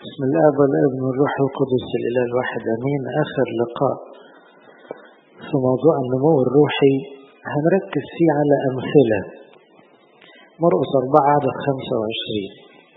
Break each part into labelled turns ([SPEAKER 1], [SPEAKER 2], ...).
[SPEAKER 1] بسم الله والابن والروح القدس الإله الواحد أمين آخر لقاء في موضوع النمو الروحي هنركز فيه على أمثلة مرقس أربعة عدد خمسة وعشرين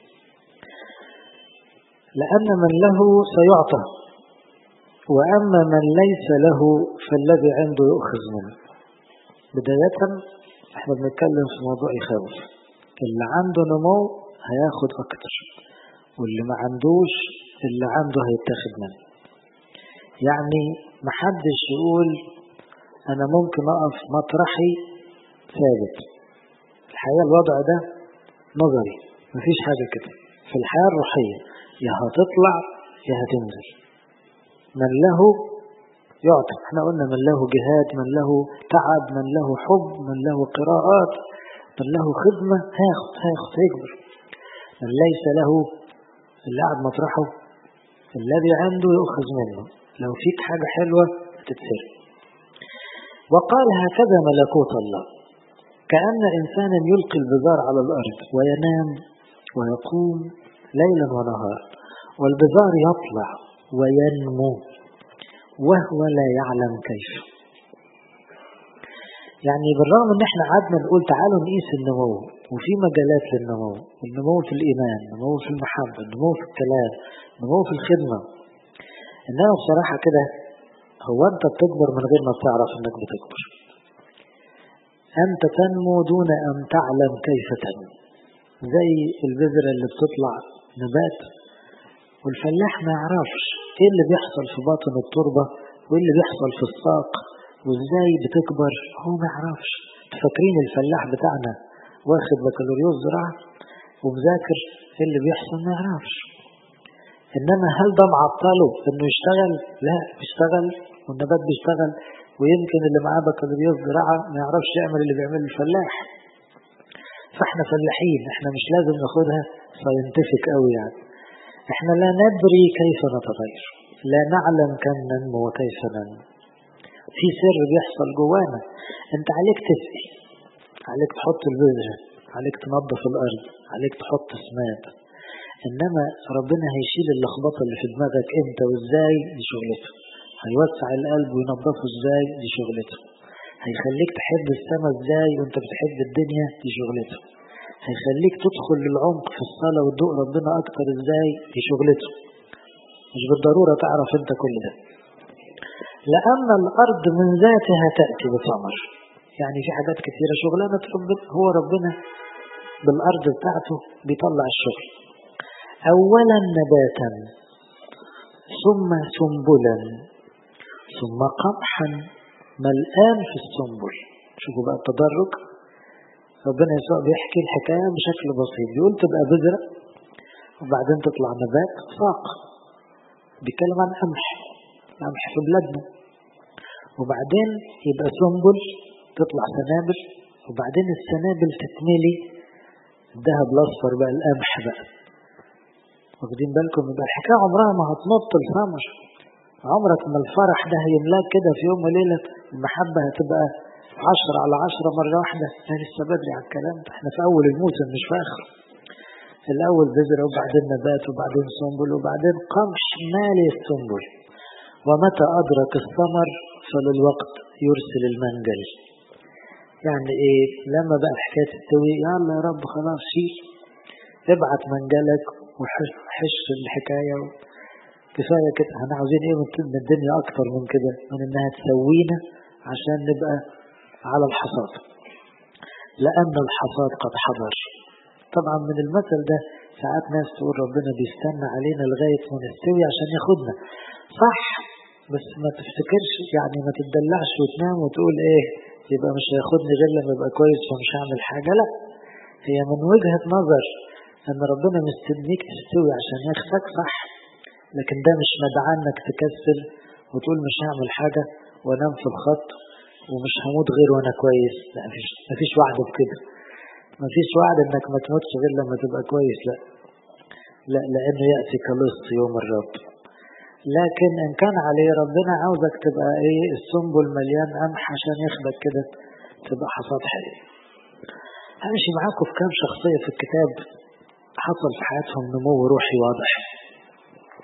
[SPEAKER 1] لأن من له سيعطى وأما من ليس له فالذي عنده يؤخذ منه بداية احنا بنتكلم في موضوع يخوف اللي عنده نمو هياخد أكتر واللي ما عندوش اللي عنده هيتاخد منه يعني محدش يقول أنا ممكن أقف مطرحي ثابت الحقيقة الوضع ده نظري مفيش حاجة كده في الحياة الروحية يا هتطلع يا هتنزل من له يعطي احنا قلنا من له جهاد من له تعب من له حب من له قراءات من له خدمة هياخد هياخد هيكبر من ليس له اللي قاعد مطرحه الذي عنده يؤخذ منه لو فيك حاجة حلوة تتسرق وقال هكذا ملكوت الله كأن إنسانا يلقي البذار على الأرض وينام ويقوم ليلا ونهارا والبذار يطلع وينمو وهو لا يعلم كيف يعني بالرغم ان احنا قعدنا نقول تعالوا نقيس النمو وفي مجالات للنمو النمو في الايمان النمو في المحبه النمو في الكلام النمو في الخدمه انما بصراحه كده هو انت بتكبر من غير ما بتعرف انك بتكبر انت تنمو دون ان تعلم كيف تنمو زي البذرة اللي بتطلع نبات والفلاح ما يعرفش ايه اللي بيحصل في باطن التربة وايه اللي بيحصل في الساق وازاي بتكبر هو ما يعرفش فاكرين الفلاح بتاعنا واخد بكالوريوس زراعة ومذاكر ايه اللي بيحصل ما يعرفش انما هل ده معطله انه يشتغل لا بيشتغل والنبات بيشتغل ويمكن اللي معاه بكالوريوس زراعة ما يعرفش يعمل اللي بيعمله الفلاح فاحنا فلاحين احنا مش لازم ناخدها ساينتفك قوي يعني احنا لا ندري كيف نتغير لا نعلم كم ننمو وكيف ننمو في سر بيحصل جوانا انت عليك تسقي عليك تحط البذرة عليك تنظف الارض عليك تحط سماد انما ربنا هيشيل اللخبطة اللي في دماغك انت وازاي دي شغلته هيوسع القلب وينظفه ازاي دي شغلته هيخليك تحب السماء ازاي وانت بتحب الدنيا دي شغلته هيخليك تدخل للعمق في الصلاة وتدوق ربنا اكتر ازاي دي شغلته مش بالضرورة تعرف انت كل ده لأن الأرض من ذاتها تأتي بثمر يعني في حاجات كثيرة شغلانة ربنا هو ربنا بالأرض بتاعته بيطلع الشغل أولا نباتا ثم سنبلا ثم قمحا ملآن في السنبل شوفوا بقى التدرج ربنا يسوع بيحكي الحكاية بشكل بسيط بيقول تبقى بذرة وبعدين تطلع نبات ساق بيتكلم عن قمح قمح في بلادنا وبعدين يبقى سنبل تطلع سنابل وبعدين السنابل تتملي الذهب الاصفر بقى القمح بقى واخدين بالكم يبقى الحكايه عمرها ما هتنط الثمر عمرك ما الفرح ده هيملاك كده في يوم وليله المحبه هتبقى عشرة على عشرة مرة واحدة لا لسه بدري على الكلام ده احنا في أول الموسم مش في آخره الأول بذرة وبعدين نبات وبعدين سنبل وبعدين قمح مالي السنبل ومتى أدرك الثمر فللوقت يرسل المنجل يعني ايه لما بقى الحكاية تستوي يلا يا رب خلاص شيل ابعت منجلك وحش الحكاية كفاية كده احنا عاوزين ايه من الدنيا اكتر من كده من انها تسوينا عشان نبقى على الحصاد لأن الحصاد قد حضر طبعا من المثل ده ساعات ناس تقول ربنا بيستنى علينا لغاية ما نستوي عشان ياخدنا صح بس ما تفتكرش يعني ما تدلعش وتنام وتقول ايه يبقى مش هياخدني غير لما يبقى كويس فمش هعمل حاجة لا هي من وجهة نظر ان ربنا مستنيك تستوي عشان ياخدك صح لكن ده مش مدعاه انك تكسل وتقول مش هعمل حاجة وانام في الخط ومش هموت غير وانا كويس لا مفيش مفيش وعد بكده مفيش وعد انك ما تموتش غير لما تبقى كويس لا لا لانه ياتي كلص يوم الرب لكن ان كان عليه ربنا عاوزك تبقى ايه السنبل مليان قمح عشان ياخدك كده تبقى حصاد حلو همشي معاكم في كام شخصيه في الكتاب حصل في حياتهم نمو روحي واضح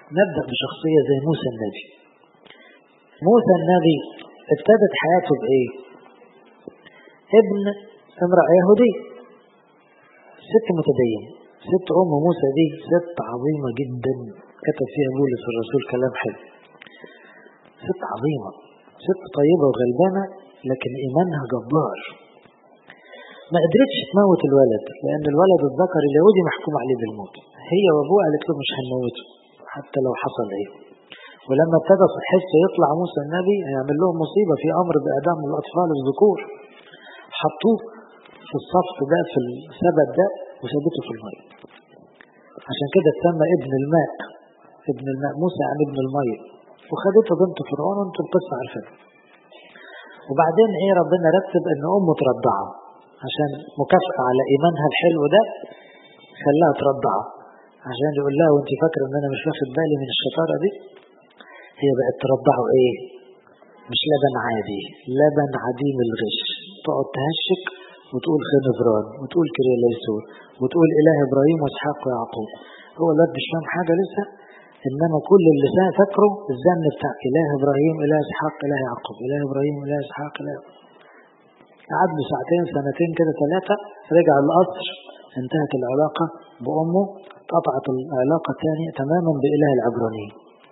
[SPEAKER 1] نبدأ بشخصية زي موسى النبي موسى النبي ابتدت حياته بإيه؟ ابن امرأة يهودية ست متدين ست أم موسى دي ست عظيمة جدا كتب فيها بولس الرسول كلام حلو ست عظيمة ست طيبة وغلبانة لكن إيمانها جبار ما قدرتش تموت الولد لأن الولد الذكر اليهودي محكوم عليه بالموت هي وأبوه قالت له مش هنموته حتى لو حصل إيه ولما ابتدى حس يطلع موسى النبي هيعمل لهم مصيبة في أمر بإعدام الأطفال الذكور حطوه في الصف ده في السبت ده وسابته في المية عشان كده اتسمى ابن الماء ابن الماء موسى يعني ابن المية وخدته بنت فرعون وانتم القصة عارفينها وبعدين ايه ربنا رتب ان امه ترضعه عشان مكافأة على ايمانها الحلو ده خلاها ترضعه عشان يقول لها وانت فاكرة ان انا مش واخد بالي من الشطارة دي هي بقت ترضعه ايه مش لبن عادي لبن عديم الغش تقعد تهشك وتقول خنفران وتقول كريليسور وتقول اله ابراهيم واسحاق ويعقوب هو الواد مش فاهم حاجه لسه انما كل اللي فاكره الزن بتاع اله ابراهيم اله اسحاق اله يعقوب اله ابراهيم اله اسحاق اله قعد له ساعتين سنتين كده ثلاثه رجع القصر انتهت العلاقه بامه قطعت العلاقه ثانيه تماما باله العبرانيين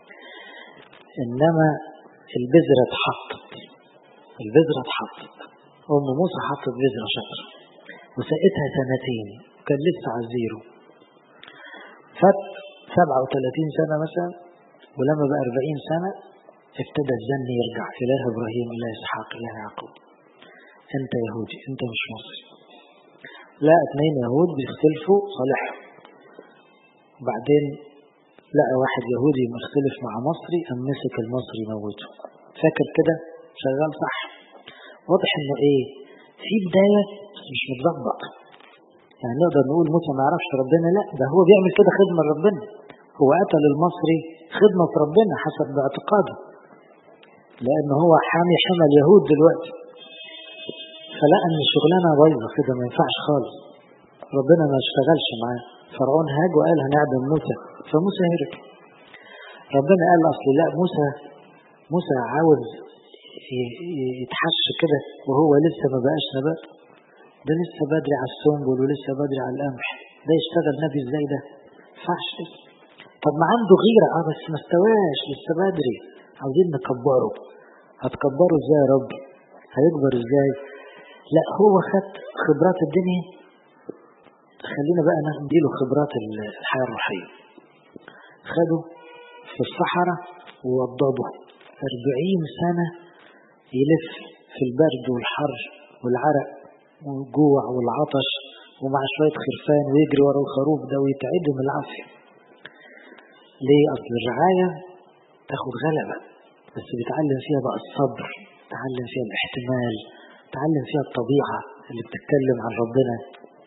[SPEAKER 1] انما البذره اتحطت البذره اتحطت ام موسى حطت بذره شجره وسقتها سنتين كان لسه على الزيرو فات 37 سنة مثلا ولما بقى 40 سنة ابتدى الزن يرجع إله إبراهيم إله إسحاق إله يعقوب أنت يهودي أنت مش مصري لا اثنين يهود بيختلفوا صالحهم وبعدين لقى واحد يهودي مختلف مع مصري قام مسك المصري موته فاكر كده شغال صح واضح انه ايه في بداية مش متظبط يعني نقدر نقول موسى ما يعرفش ربنا لا ده هو بيعمل كده خدمة لربنا هو قتل المصري خدمة ربنا حسب باعتقاده لأن هو حامي حمى اليهود دلوقتي فلقى ان الشغلانة بايظة كده ما ينفعش خالص ربنا ما اشتغلش معاه فرعون هاج وقال هنعدم موسى فموسى هرب ربنا قال اصل لا موسى موسى عاوز يتحش كده وهو لسه ما بقاش نبات ده لسه بدري على السنبل ولسه بدري على القمح ده يشتغل نبي ازاي ده ينفعش طب ما عنده غيرة اه بس ما استواش لسه بدري عاوزين نكبره هتكبره ازاي يا رب هيكبر ازاي لا هو خد خبرات الدنيا خلينا بقى نديله خبرات الحياة الروحية خده في الصحراء ووضبه أربعين سنة يلف في البرد والحر والعرق والجوع والعطش ومع شوية خرفان ويجري ورا الخروف ده ويتعدم العافية ليه أصل الرعاية تاخد غلبة بس بيتعلم فيها بقى الصبر تعلم فيها الاحتمال تعلم فيها الطبيعة اللي بتتكلم عن ربنا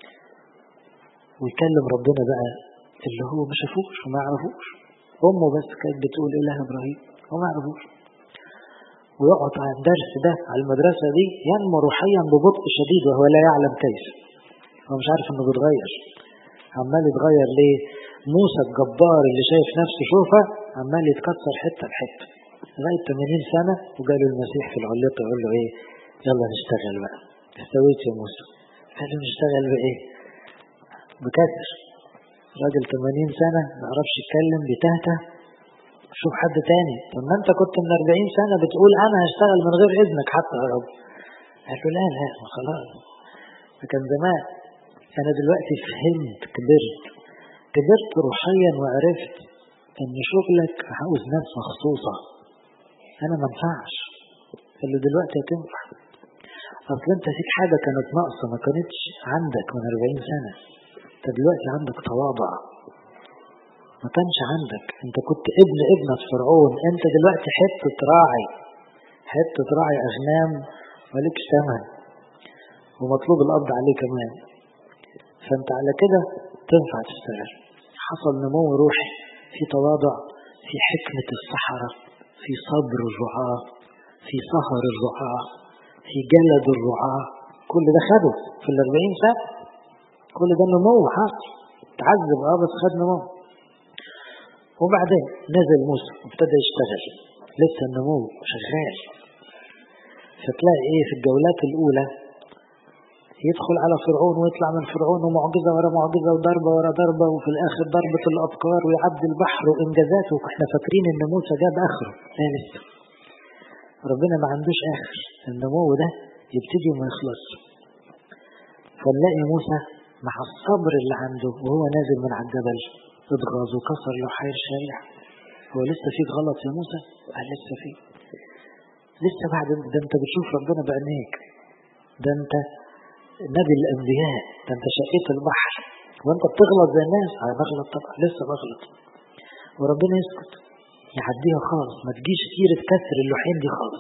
[SPEAKER 1] ويكلم ربنا بقى اللي هو ما شافوش وما يعرفوش أمه بس كانت بتقول إله إبراهيم وما يعرفوش ويقعد على الدرس ده على المدرسة دي ينمو روحيا ببطء شديد وهو لا يعلم كيف هو مش عارف انه بيتغير عمال يتغير ليه موسى الجبار اللي شايف نفسه شوفه عمال يتكسر حتة بحتة لغاية 80 سنة وجاله المسيح في العليقة يقول له ايه يلا نشتغل بقى استويت يا موسى قال له نشتغل بايه بكسر راجل 80 سنة ما يعرفش يتكلم بتهته شوف حد تاني طب ما انت كنت من 40 سنة بتقول انا هشتغل من غير اذنك حتى يا رب قال له لا لا ما خلاص ده كان زمان انا دلوقتي فهمت كبرت كبرت روحيا وعرفت ان شغلك عاوز ناس مخصوصة انا ما ينفعش قال له دلوقتي هتنفع اصل انت فيك حاجة كانت ناقصة ما كانتش عندك من 40 سنة انت دلوقتي عندك تواضع ما كانش عندك انت كنت ابن ابنة فرعون انت دلوقتي حتة راعي حتة راعي اغنام مالكش ثمن ومطلوب القبض عليه كمان فانت على كده تنفع تشتغل حصل نمو روحي في تواضع في حكمة الصحراء في صبر الرعاة في سهر الرعاة في جلد الرعاة كل ده خده في الأربعين سنة كل ده نمو حاصل تعذب اه بس خد نمو وبعدين نزل موسى وابتدى يشتغل لسه النمو شغال فتلاقي ايه في الجولات الاولى يدخل على فرعون ويطلع من فرعون ومعجزة ورا معجزة وضربة ورا ضربة وفي الآخر ضربة الأبقار ويعدي البحر وإنجازاته وإحنا فاكرين إن موسى جاب آخره لا لسه ربنا ما عندوش آخر النمو ده يبتدي وما يخلصش فنلاقي موسى مع الصبر اللي عنده وهو نازل من على الجبل اتغاظ وكسر له حير شريع هو لسه فيك غلط يا موسى؟ قال لسه فيه لسه بعد ده انت بتشوف ربنا بعينيك ده انت نبي الانبياء ده انت شقيت البحر وانت بتغلط زي الناس انا بغلط طبعا لسه بغلط وربنا يسكت يعديها خالص ما تجيش سيرة كسر اللوحين دي خالص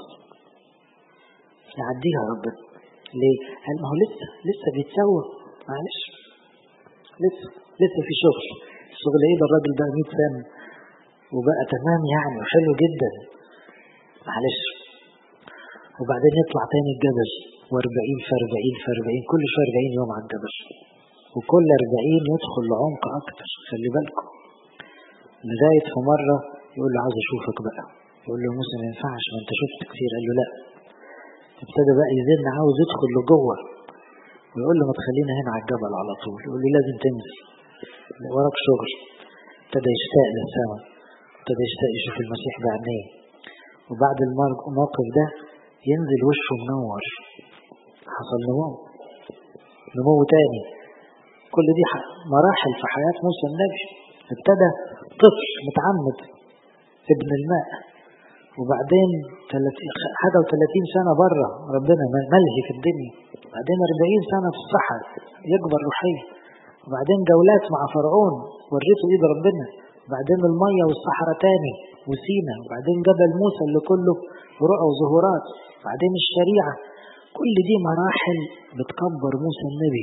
[SPEAKER 1] يعديها ربنا ليه؟ قال ما هو لسه لسه بيتسوى معلش لسه لسه في شغل الشغل ايه ده الراجل ده 100 سنة وبقى تمام يعني وحلو جدا معلش وبعدين يطلع تاني الجبل و40 في 40 في 40 كل شويه 40 يوم على الجبل وكل 40 يدخل لعمق اكتر خلي بالكم لغايه في مره يقول له عاوز اشوفك بقى يقول له موسى ما ينفعش ما انت شفت كتير قال له لا ابتدى بقى يزن عاوز يدخل لجوه ويقول له ما تخلينا هنا على الجبل على طول يقول له لازم تنزل وراك شغل ابتدى يشتاق للسماء ابتدى يشتاق يشوف المسيح بعينيه وبعد الموقف ده ينزل وشه منور حصل نمو نمو تاني كل دي مراحل في حياة موسى النبي ابتدى طفل متعمد ابن الماء وبعدين حاجة وثلاثين سنة بره ربنا ملهي في الدنيا بعدين أربعين سنة في الصحراء يكبر روحيا وبعدين جولات مع فرعون وريته ايد ربنا بعدين المية والصحراء تاني وسينا وبعدين جبل موسى اللي كله رؤى وظهورات بعدين الشريعة كل دي مراحل بتكبر موسى النبي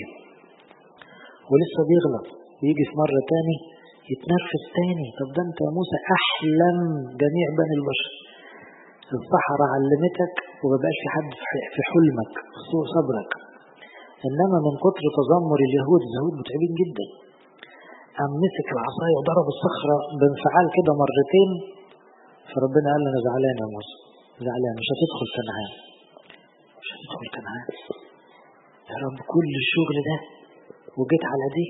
[SPEAKER 1] ولسه بيغلط ويجي في مرة تاني يتنرفز تاني طب ده انت يا موسى احلم جميع بني البشر الصحراء علمتك ومبقاش في حد في حلمك في صبرك انما من كتر تذمر اليهود اليهود متعبين جدا قام مسك العصايه وضرب الصخره بانفعال كده مرتين فربنا قال له انا زعلان يا موسى زعلان مش هتدخل كنعان مش هتدخل كنعان يا رب كل الشغل ده وجيت على دي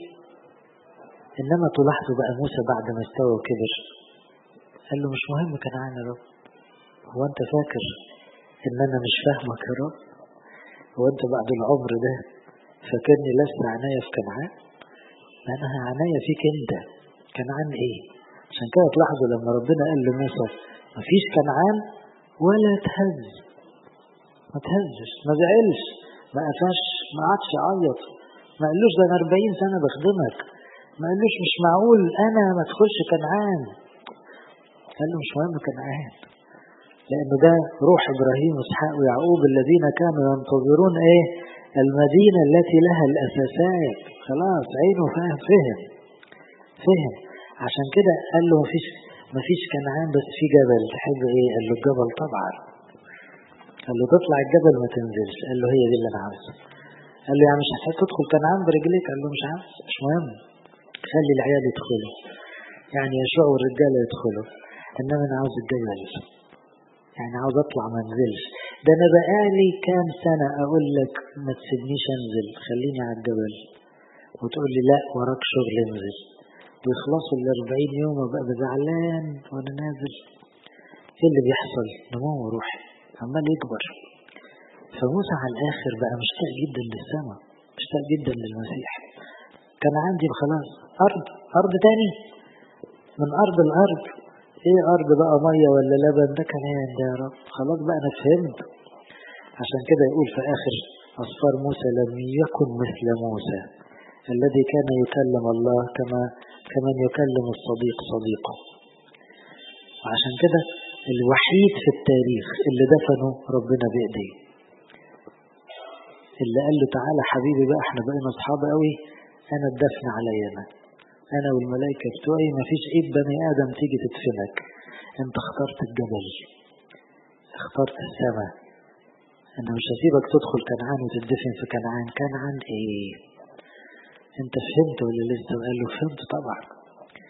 [SPEAKER 1] انما تلاحظوا بقى موسى بعد ما استوى وكبر قال له مش مهم كنعان يا رب هو انت فاكر ان انا مش فاهمك يا رب هو انت بعد العمر ده فاكرني لست عناية في كنعان انا عناية فيك انت كنعان ايه عشان كده تلاحظوا لما ربنا قال لموسى مفيش كنعان ولا تهز ما تهزش ما زعلش ما قفش ما عادش يعيط ما قالوش ده انا 40 سنه بخدمك ما قالوش مش معقول انا ما ادخلش كنعان قال له مش مهم كنعان لانه ده روح ابراهيم واسحاق ويعقوب الذين كانوا ينتظرون ايه المدينه التي لها الاساسات خلاص عينه فاهم فهم فهم عشان كده قال له مفيش مفيش كنعان بس في جبل تحب ايه قال له الجبل طبعا قال له تطلع الجبل ما تنزلش قال له هي دي اللي انا عاوزها قال له يعني مش هتحب تدخل كنعان برجليك قال له مش عاوز مش مهم خلي العيال يدخلوا يعني يشوع والرجاله يدخلوا انما انا عاوز الجبل يعني عاوز اطلع ما انزلش ده انا بقالي كام سنه اقول لك ما تسيبنيش انزل خليني على الجبل وتقول لي لا وراك شغل انزل ويخلصوا ال 40 يوم وبقى زعلان وانا نازل ايه اللي بيحصل؟ نمو روحي عمال يكبر فموسى على الاخر بقى مشتاق جدا للسماء مشتاق جدا للمسيح كان عندي خلاص ارض ارض تاني من ارض الارض ايه ارض بقى ميه ولا لبن ده كلام ده يا رب خلاص بقى انا فهمت عشان كده يقول في اخر اصفار موسى لم يكن مثل موسى الذي كان يكلم الله كما كمن يكلم الصديق صديقه وعشان كده الوحيد في التاريخ اللي دفنه ربنا بايديه اللي قال له تعالى حبيبي بقى احنا بقينا اصحاب قوي انا الدفن عليا انا انا والملائكه بتوعي ما فيش ايد بني ادم تيجي تدفنك انت اخترت الجبل اخترت السماء انا مش هسيبك تدخل كنعان وتدفن في كنعان كنعان ايه انت فهمت ولا لسه قال له فهمت طبعا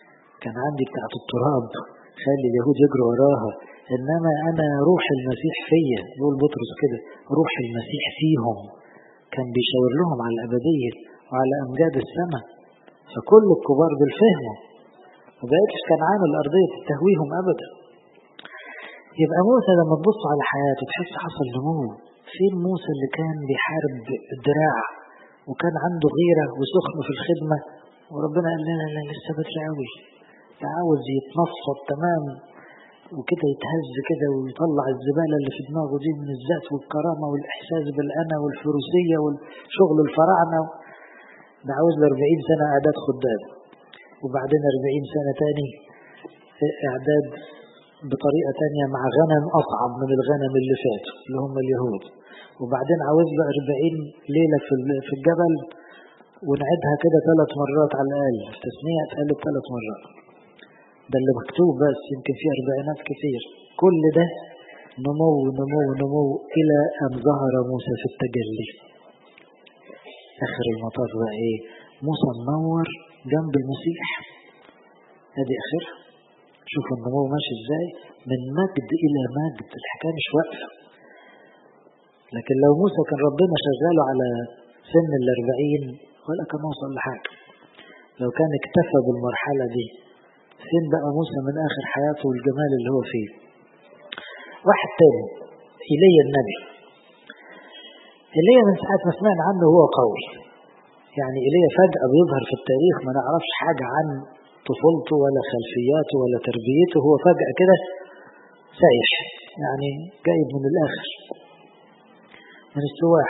[SPEAKER 1] كان عندي بتاعة التراب خلي اليهود يجروا وراها إنما أنا روح المسيح فيا يقول بطرس كده روح المسيح فيهم كان بيشاور لهم على الأبدية وعلى أمجاد السماء فكل الكبار دول فهموا وبقيتش كنعان الأرضية تستهويهم أبدا يبقى موسى لما تبص على حياته تحس حصل نمو فين موسى اللي كان بيحارب الدراع وكان عنده غيرة وسخن في الخدمة وربنا قال لنا لا لسه بدري قوي عاوز يتنفض تمام وكده يتهز كده ويطلع الزبالة اللي في دماغه دي من الذات والكرامة والإحساس بالأنا والفروسية والشغل الفراعنة ده عاوز له 40 سنة إعداد خدام وبعدين 40 سنة تاني إعداد بطريقة تانية مع غنم أصعب من الغنم اللي فاتوا اللي هم اليهود وبعدين عاوز له 40 ليلة في الجبل ونعدها كده ثلاث مرات على الأقل في تسمية اتقالت ثلاث مرات ده اللي مكتوب بس يمكن في أربعينات كتير كل ده نمو نمو نمو إلى أن ظهر موسى في التجلي آخر المطاف بقى إيه موسى منور جنب المسيح ادي آخرها شوفوا النمو ماشي إزاي من مجد إلى مجد الحكاية مش واقفة لكن لو موسى كان ربنا شغاله على سن الأربعين ولا كان وصل لحاجة لو كان اكتفى بالمرحلة دي فين بقى موسى من آخر حياته والجمال اللي هو فيه واحد تاني إيليا النبي إيليا من ساعة ما سمعنا عنه هو قوي يعني إيليا فجأة بيظهر في التاريخ ما نعرفش حاجة عن طفولته ولا خلفياته ولا تربيته هو فجأة كده سايح يعني جايب من الآخر من السواح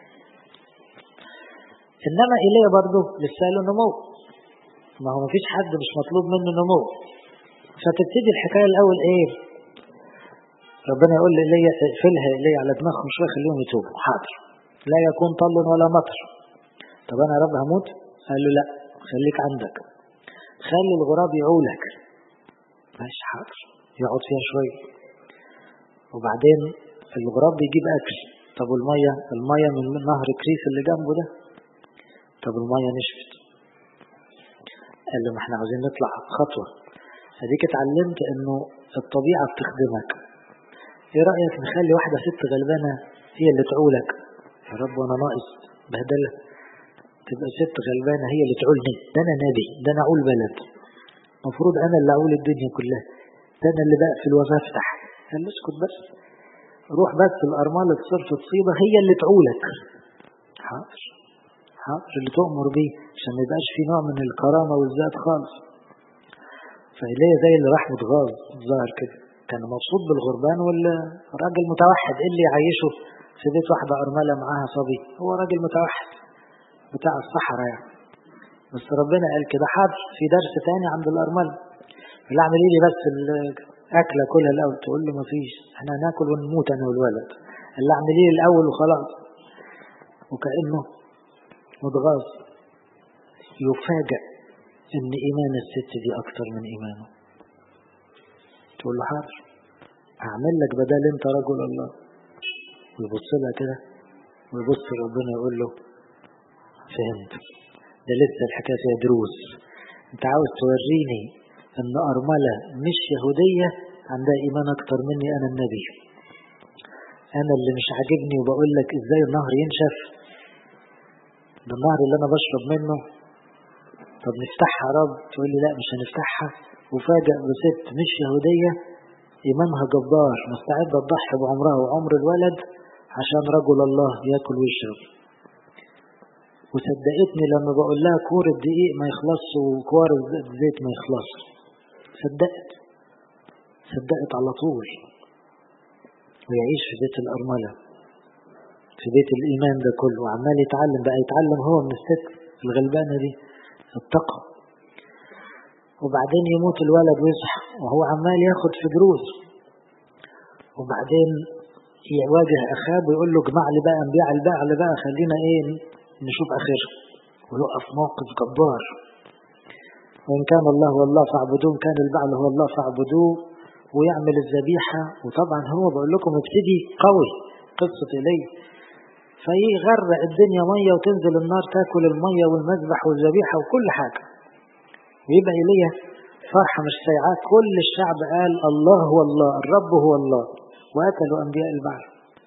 [SPEAKER 1] إنما إيليا برضه لسه له نمو ما هو مفيش حد مش مطلوب منه نمو فتبتدي الحكاية الأول إيه ربنا يقول لإيليا اقفلها إيليا على دماغهم شوية خليهم يتوبوا حاضر لا يكون طل ولا مطر طب أنا يا رب هموت قال له لا خليك عندك خلي الغراب يعولك ماشي حاضر يقعد فيها شوية وبعدين الغراب بيجيب أكل طب والمية المية من نهر كريس اللي جنبه ده طب المية نشفت قال له ما احنا عاوزين نطلع خطوة اديك اتعلمت انه الطبيعة بتخدمك ايه رأيك نخلي واحدة ست غلبانة هي اللي تعولك يا رب وانا ناقص بهدلة تبقى ست غلبانة هي اللي تعولني ده انا نبي ده انا اعول بلد المفروض انا اللي اعول الدنيا كلها ده انا اللي بقفل وبفتح قال له اسكت بس روح بس الارملة تصرف تصيبة هي اللي تعولك حاضر حاضر اللي تؤمر بيه عشان ما يبقاش في نوع من الكرامة والذات خالص فإيليا زي اللي راح متغاظ ظاهر كده كان مبسوط بالغربان ولا راجل متوحد ايه اللي يعيشه في بيت واحدة أرملة معاها صبي هو راجل متوحد بتاع الصحراء يعني بس ربنا قال كده حاضر في درس تاني عند الأرملة اللي اعمل لي بس الأكلة كلها الأول تقول له مفيش احنا هناكل ونموت أنا والولد اللي اعمل لي الأول وخلاص وكأنه متغاظ يفاجأ ان ايمان الست دي اكتر من ايمانه تقول له حاضر اعمل لك بدل انت رجل الله ويبص لها كده ويبص ربنا يقول له فهمت ده لسه الحكايه فيها دروس انت عاوز توريني ان ارمله مش يهوديه عندها ايمان اكتر مني انا النبي انا اللي مش عاجبني وبقول لك ازاي النهر ينشف ده النهر اللي انا بشرب منه طب نفتحها يا رب تقول لي لا مش هنفتحها وفاجأ بست مش يهودية إيمانها جبار مستعدة تضحي بعمرها وعمر الولد عشان رجل الله ياكل ويشرب وصدقتني لما بقول لها كور الدقيق ما يخلصش وكوار الزيت ما يخلصش صدقت صدقت على طول ويعيش في بيت الأرملة في بيت الإيمان ده كله وعمال يتعلم بقى يتعلم هو من الست الغلبانة دي التقوى وبعدين يموت الولد ويصحى وهو عمال ياخد في دروس وبعدين يواجه أخاه ويقول له اجمع لي بقى نبيع البعل بقى خلينا ايه نشوف آخره ويقف موقف جبار وإن كان الله هو الله فاعبدوه كان البعل هو الله فاعبدوه ويعمل الذبيحة وطبعا هو بقول لكم ابتدي قوي قصة إليه فيغرق الدنيا مية وتنزل النار تاكل المية والمذبح والذبيحة وكل حاجة ويبقى إليه فرحة مش سيعات كل الشعب قال الله هو الله الرب هو الله وقتلوا أنبياء البعل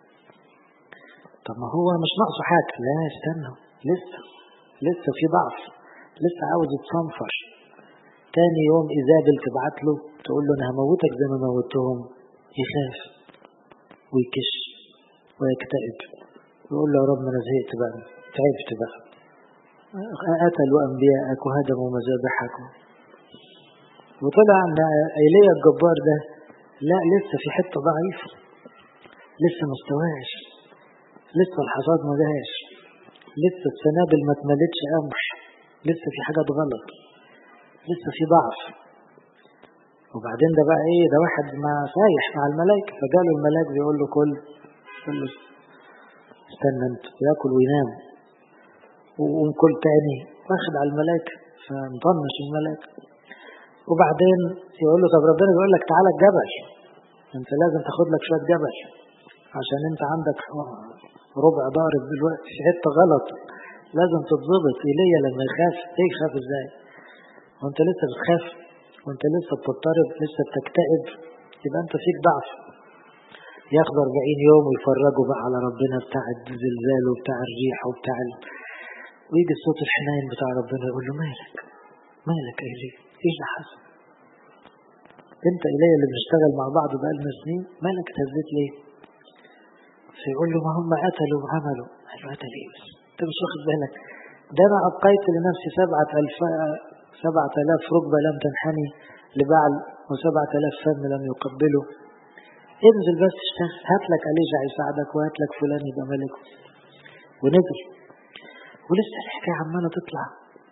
[SPEAKER 1] طب ما هو مش ناقصه حاجة لا استنوا لسه لسه في ضعف لسه عاوز يتصنفر تاني يوم إيزابل تبعت له تقول له أنا هموتك زي ما موتهم يخاف ويكش ويكتئب يقول له يا رب أنا زهقت بقى تعبت بقى قتلوا أنبياءك وهدموا مذابحك وطلع أن إيليا الجبار ده لا لسه في حتة ضعيفة لسه مستواش لسه الحصاد ما جاش لسه السنابل ما اتملتش قمح لسه في حاجات غلط لسه في ضعف وبعدين ده بقى ايه ده واحد ما سايح مع الملائكة فجاله الملاك بيقول له كل قال له استنى انت ياكل وينام وقوم كل تاني واخد على الملائكة فمطنش الملائكة وبعدين يقول له طب ربنا بيقول لك تعالى الجبل انت لازم تاخد لك شوية جبل عشان انت عندك ربع ضارب دلوقتي في حتة غلط لازم تتظبط ايليا لما يخاف ايه يخاف ازاي وانت لسه بتخاف وانت لسه بتضطرب لسه بتكتئب يبقى انت فيك ضعف ياخدوا 40 يوم ويفرجوا بقى على ربنا بتاع الزلزال وبتاع الريح وبتاع ال... ويجي الصوت الحنين بتاع ربنا يقول له مالك مالك يا ايليا ايش اللي حصل انت ايليا اللي بنشتغل مع بعض بقالنا سنين مالك اتهزيت ليه فيقول له ما هم قتلوا وعملوا قال له قتل ايه بس انت مش واخد بالك ده انا ابقيت لنفسي سبعة الف سبعة آلاف ركبة لم تنحني لبعل وسبعة آلاف فم لم يقبله انزل بس اشتغل هات لك أليجع يساعدك وهات لك فلان يبقى ملك ونزل ولسه الحكاية عمالة تطلع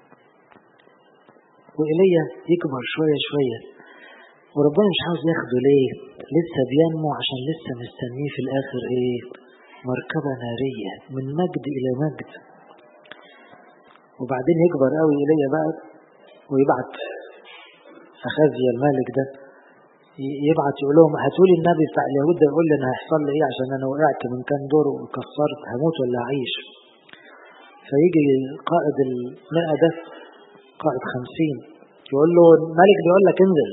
[SPEAKER 1] وإيليا يكبر شوية شوية وربنا مش عاوز ياخده ليه لسه بينمو عشان لسه مستنيه في الآخر إيه مركبة نارية من مجد إلى مجد وبعدين يكبر قوي إيليا بقى ويبعت أخازيا الملك ده يبعت يقول لهم هاتوا لي النبي بتاع اليهود ده يقول لي انا هيحصل لي ايه عشان انا وقعت من كام دور وكسرت هموت ولا اعيش فيجي قائد المئة ده قائد خمسين يقول له الملك بيقول لك انزل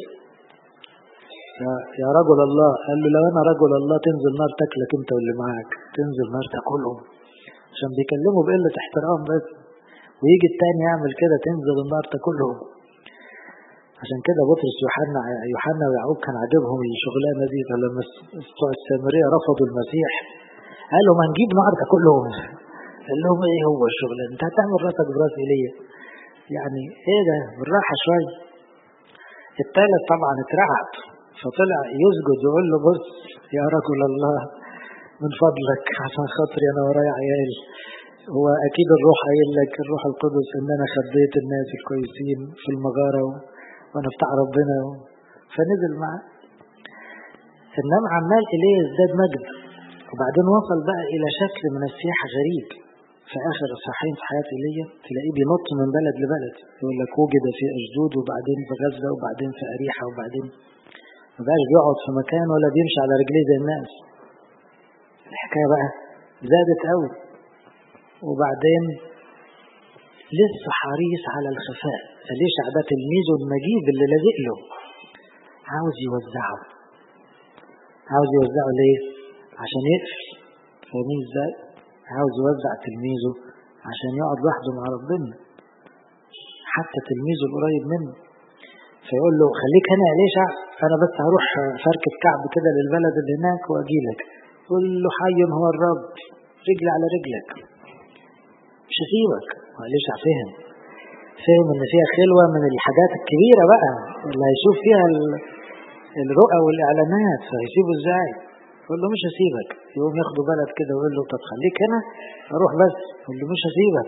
[SPEAKER 1] يا رجل الله قال له لو انا رجل الله تنزل نار تاكلك انت واللي معاك تنزل نار تاكلهم عشان بيكلموا بقلة احترام بس ويجي التاني يعمل كده تنزل النار تاكلهم عشان كده بطرس يوحنا يوحنا ويعقوب كان عاجبهم الشغلانه دي فلما بتوع السامريه رفضوا المسيح قالوا ما نجيب نار تاكلهم قال لهم ايه هو الشغلانه انت هتعمل راسك براس ايليا يعني ايه ده بالراحه شويه الثالث طبعا اترعب فطلع يسجد يقول له بص يا رجل الله من فضلك عشان خاطري انا ورايا عيال هو اكيد الروح قايل لك الروح القدس ان انا خبيت الناس الكويسين في المغاره وانا بتاع ربنا فنزل معاه انما عمال اليه يزداد مجد وبعدين وصل بقى الى شكل من السياح غريب في اخر الصحيح في حياه ايليا تلاقيه بينط من بلد لبلد يقول لك وجد في اشدود وبعدين في غزه وبعدين في اريحه وبعدين ما بقاش بيقعد في مكان ولا بيمشي على رجليه زي الناس الحكايه بقى زادت قوي وبعدين لسه حريص على الخفاء فليش ده تلميذه المجيد اللي لازق له عاوز يوزعه عاوز يوزعه ليه عشان يقفل فاهمين ازاي عاوز يوزع تلميذه عشان يقعد لوحده مع ربنا حتى تلميذه القريب منه فيقول له خليك هنا يا ليشع انا بس هروح فركة كعب كده للبلد اللي هناك واجي لك قول له حي هو الرب رجلي على رجلك مش هسيبك ليشع فهم فهم ان فيها خلوة من الحاجات الكبيرة بقى اللي هيشوف فيها الرؤى والاعلانات فهيسيبه ازاي يقول له مش هسيبك يقوم ياخدوا بلد كده ويقول له طب خليك هنا اروح بس يقول له مش هسيبك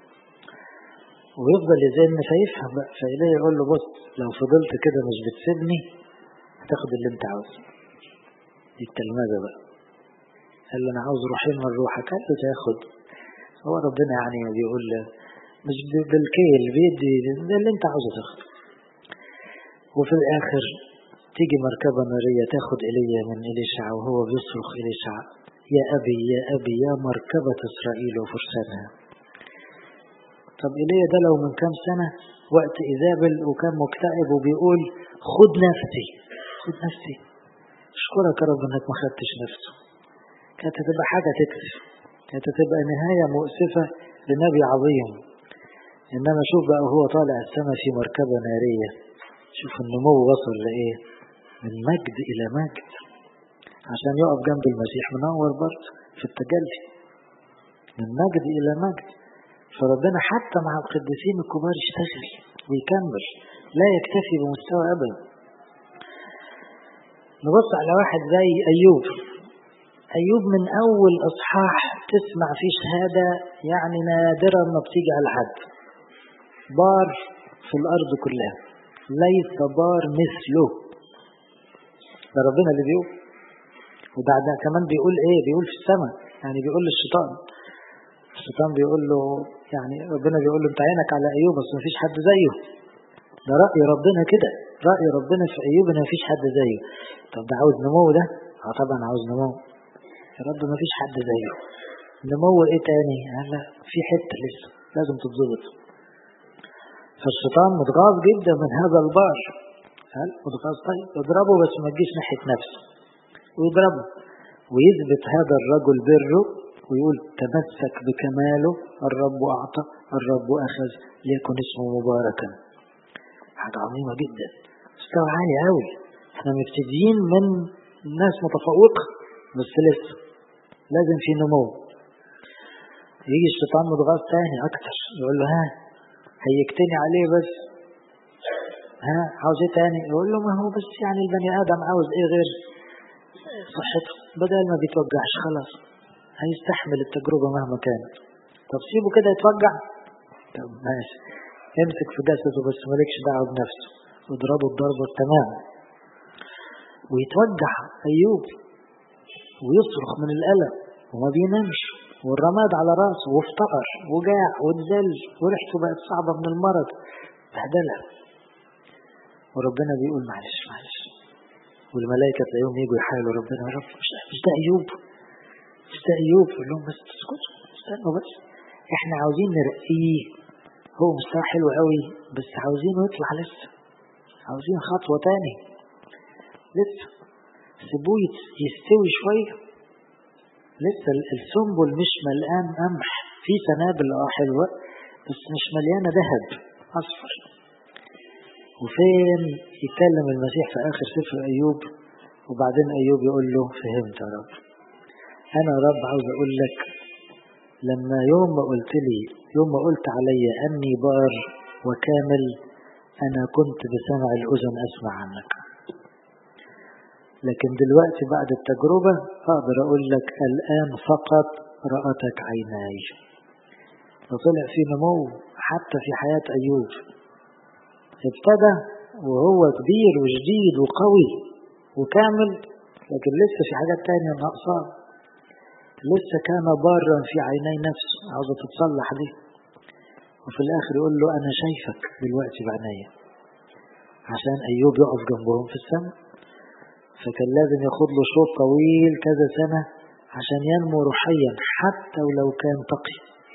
[SPEAKER 1] ويفضل يزن فيفهم بقى فإليه يقول له بص لو فضلت كده مش بتسيبني هتاخد اللي انت عاوزه دي التلمذة بقى قال له انا عاوز روحين من روحك قال له تاخد هو ربنا يعني بيقول مش بالكيل بيدي ده اللي انت عاوزه تاخده وفي الاخر تيجي مركبة نارية تاخد ايليا من إليشع وهو بيصرخ إليشع يا أبي يا أبي يا مركبة إسرائيل وفرسانها طب إيليا ده لو من كام سنة وقت إيزابل وكان مكتئب وبيقول خد نفسي خد نفسي اشكرك يا رب انك ما خدتش نفسه كانت هتبقى حاجة تكسف كانت هتبقى نهاية مؤسفة لنبي عظيم إنما شوف بقى وهو طالع السماء في مركبة نارية شوف النمو وصل لإيه من مجد إلى مجد عشان يقف جنب المسيح منور برضه في التجلي من مجد إلى مجد فربنا حتى مع القديسين الكبار يشتغل ويكمل لا يكتفي بمستوى أبدا نبص على واحد زي أيوب أيوب من أول إصحاح تسمع فيه شهادة يعني نادرا ما بتيجي على حد بار في الأرض كلها ليس بار مثله ده ربنا اللي بيقول وبعدها كمان بيقول ايه بيقول في السماء يعني بيقول للشيطان الشيطان بيقول له يعني ربنا بيقول له انت عينك على ايوب بس مفيش حد زيه ده رأي ربنا كده رأي ربنا في ايوب ان مفيش حد زيه طب ده عاوز نمو ده اه طبعا عاوز نمو يا رب مفيش حد زيه نمو ايه تاني قال لا في حته لسه لازم تتظبط فالشيطان متغاظ جدا من هذا البار قال متغاظ طيب اضربه بس ما تجيش ناحيه نفسه ويضربه ويثبت هذا الرجل بره ويقول تمسك بكماله الرب أعطى الرب أخذ ليكن اسمه مباركا حاجة عظيمة جدا مستوى عالي قوي احنا مبتدئين من ناس متفوقة بس لسه لازم في نمو يجي الشيطان متغاظ تاني أكتر يقول له ها هيجتني عليه بس ها عاوز ايه تاني يقول له ما هو بس يعني البني آدم عاوز ايه غير صحته بدل ما بيتوجعش خلاص هيستحمل التجربة مهما كانت طب سيبه كده يتوجع طب ماشي امسك في جسده بس مالكش دعوة بنفسه واضربه الضربة التمام ويتوجع أيوب ويصرخ من الألم وما بينامش والرماد على راسه وافتقر وجاع واتذل وريحته بقت صعبة من المرض بهدلة وربنا بيقول معلش معلش والملائكة تلاقيهم يجوا يحايلوا ربنا يا رب مش مش ده أيوب مش ده أيوب يقول لهم بس اسكتوا استنوا بس احنا عاوزين نرقيه هو مستوى حلو قوي بس عاوزينه يطلع لسه عاوزين خطوة تاني لسه سيبوه يستوي شوية لسه السنبل مش ملقان قمح في سنابل اه حلوة بس مش مليانة ذهب أصفر وفين يتكلم المسيح في آخر سفر أيوب وبعدين أيوب يقول له فهمت يا رب أنا يا رب عاوز أقول لك لما يوم ما قلت لي يوم ما قلت علي أني بار وكامل أنا كنت بسمع الأذن أسمع عنك لكن دلوقتي بعد التجربة أقدر أقول لك الآن فقط رأتك عيناي فطلع في نمو حتى في حياة أيوب ابتدى وهو كبير وجديد وقوي وكامل لكن لسه في حاجات تانية ناقصاه لسه كان بارا في عيني نفسه عاوزة تتصلح دي وفي الآخر يقول له أنا شايفك دلوقتي بعينيا عشان أيوب يقف جنبهم في السماء فكان لازم ياخد له شوط طويل كذا سنة عشان ينمو روحيا حتى ولو كان تقي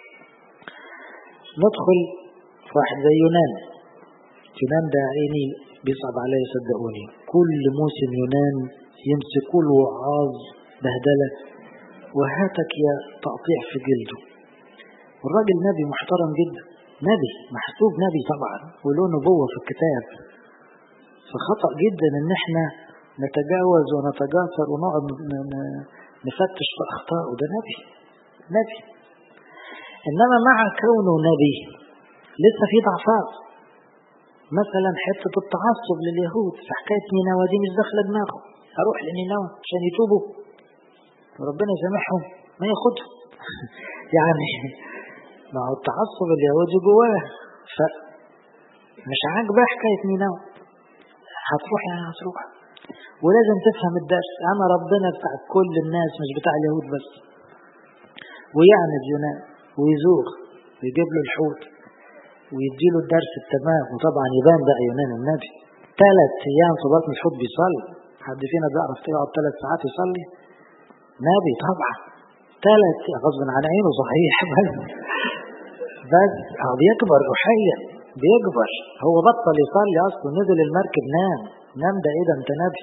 [SPEAKER 1] ندخل في واحد زي يونان يونان ده عيني بيصعب عليا صدقوني كل موسم يونان يمسكوا له وعاظ بهدلة وهاتك يا تقطيع في جلده والراجل نبي محترم جدا نبي محسوب نبي طبعا وله نبوة في الكتاب فخطأ جدا ان احنا نتجاوز ونتجاسر ونقعد نفتش في اخطائه ده نبي نبي انما مع كونه نبي لسه في ضعفات مثلا حتة التعصب لليهود في حكاية نينوى دي مش داخلة دماغه أروح لنينوى عشان يتوبوا وربنا يسامحهم ما ياخدهم يعني ما هو التعصب اليهودي جواه فمش عاجبه حكاية نينوى هتروح يعني هتروح ولازم تفهم الدرس أنا ربنا بتاع كل الناس مش بتاع اليهود بس ويعند يونان ويزوغ ويجيب له الحوت ويديله الدرس التمام وطبعا يبان بقى يونان النبي ثلاث ايام في بطن الحوت بيصلي حد فينا بيعرف يقعد ثلاث ساعات يصلي نبي طبعا ثلاث غصب عن عينه صحيح بس بس بيكبر روحيا بيكبر هو بطل يصلي اصلا نزل المركب نام نام ده ايه ده انت نبي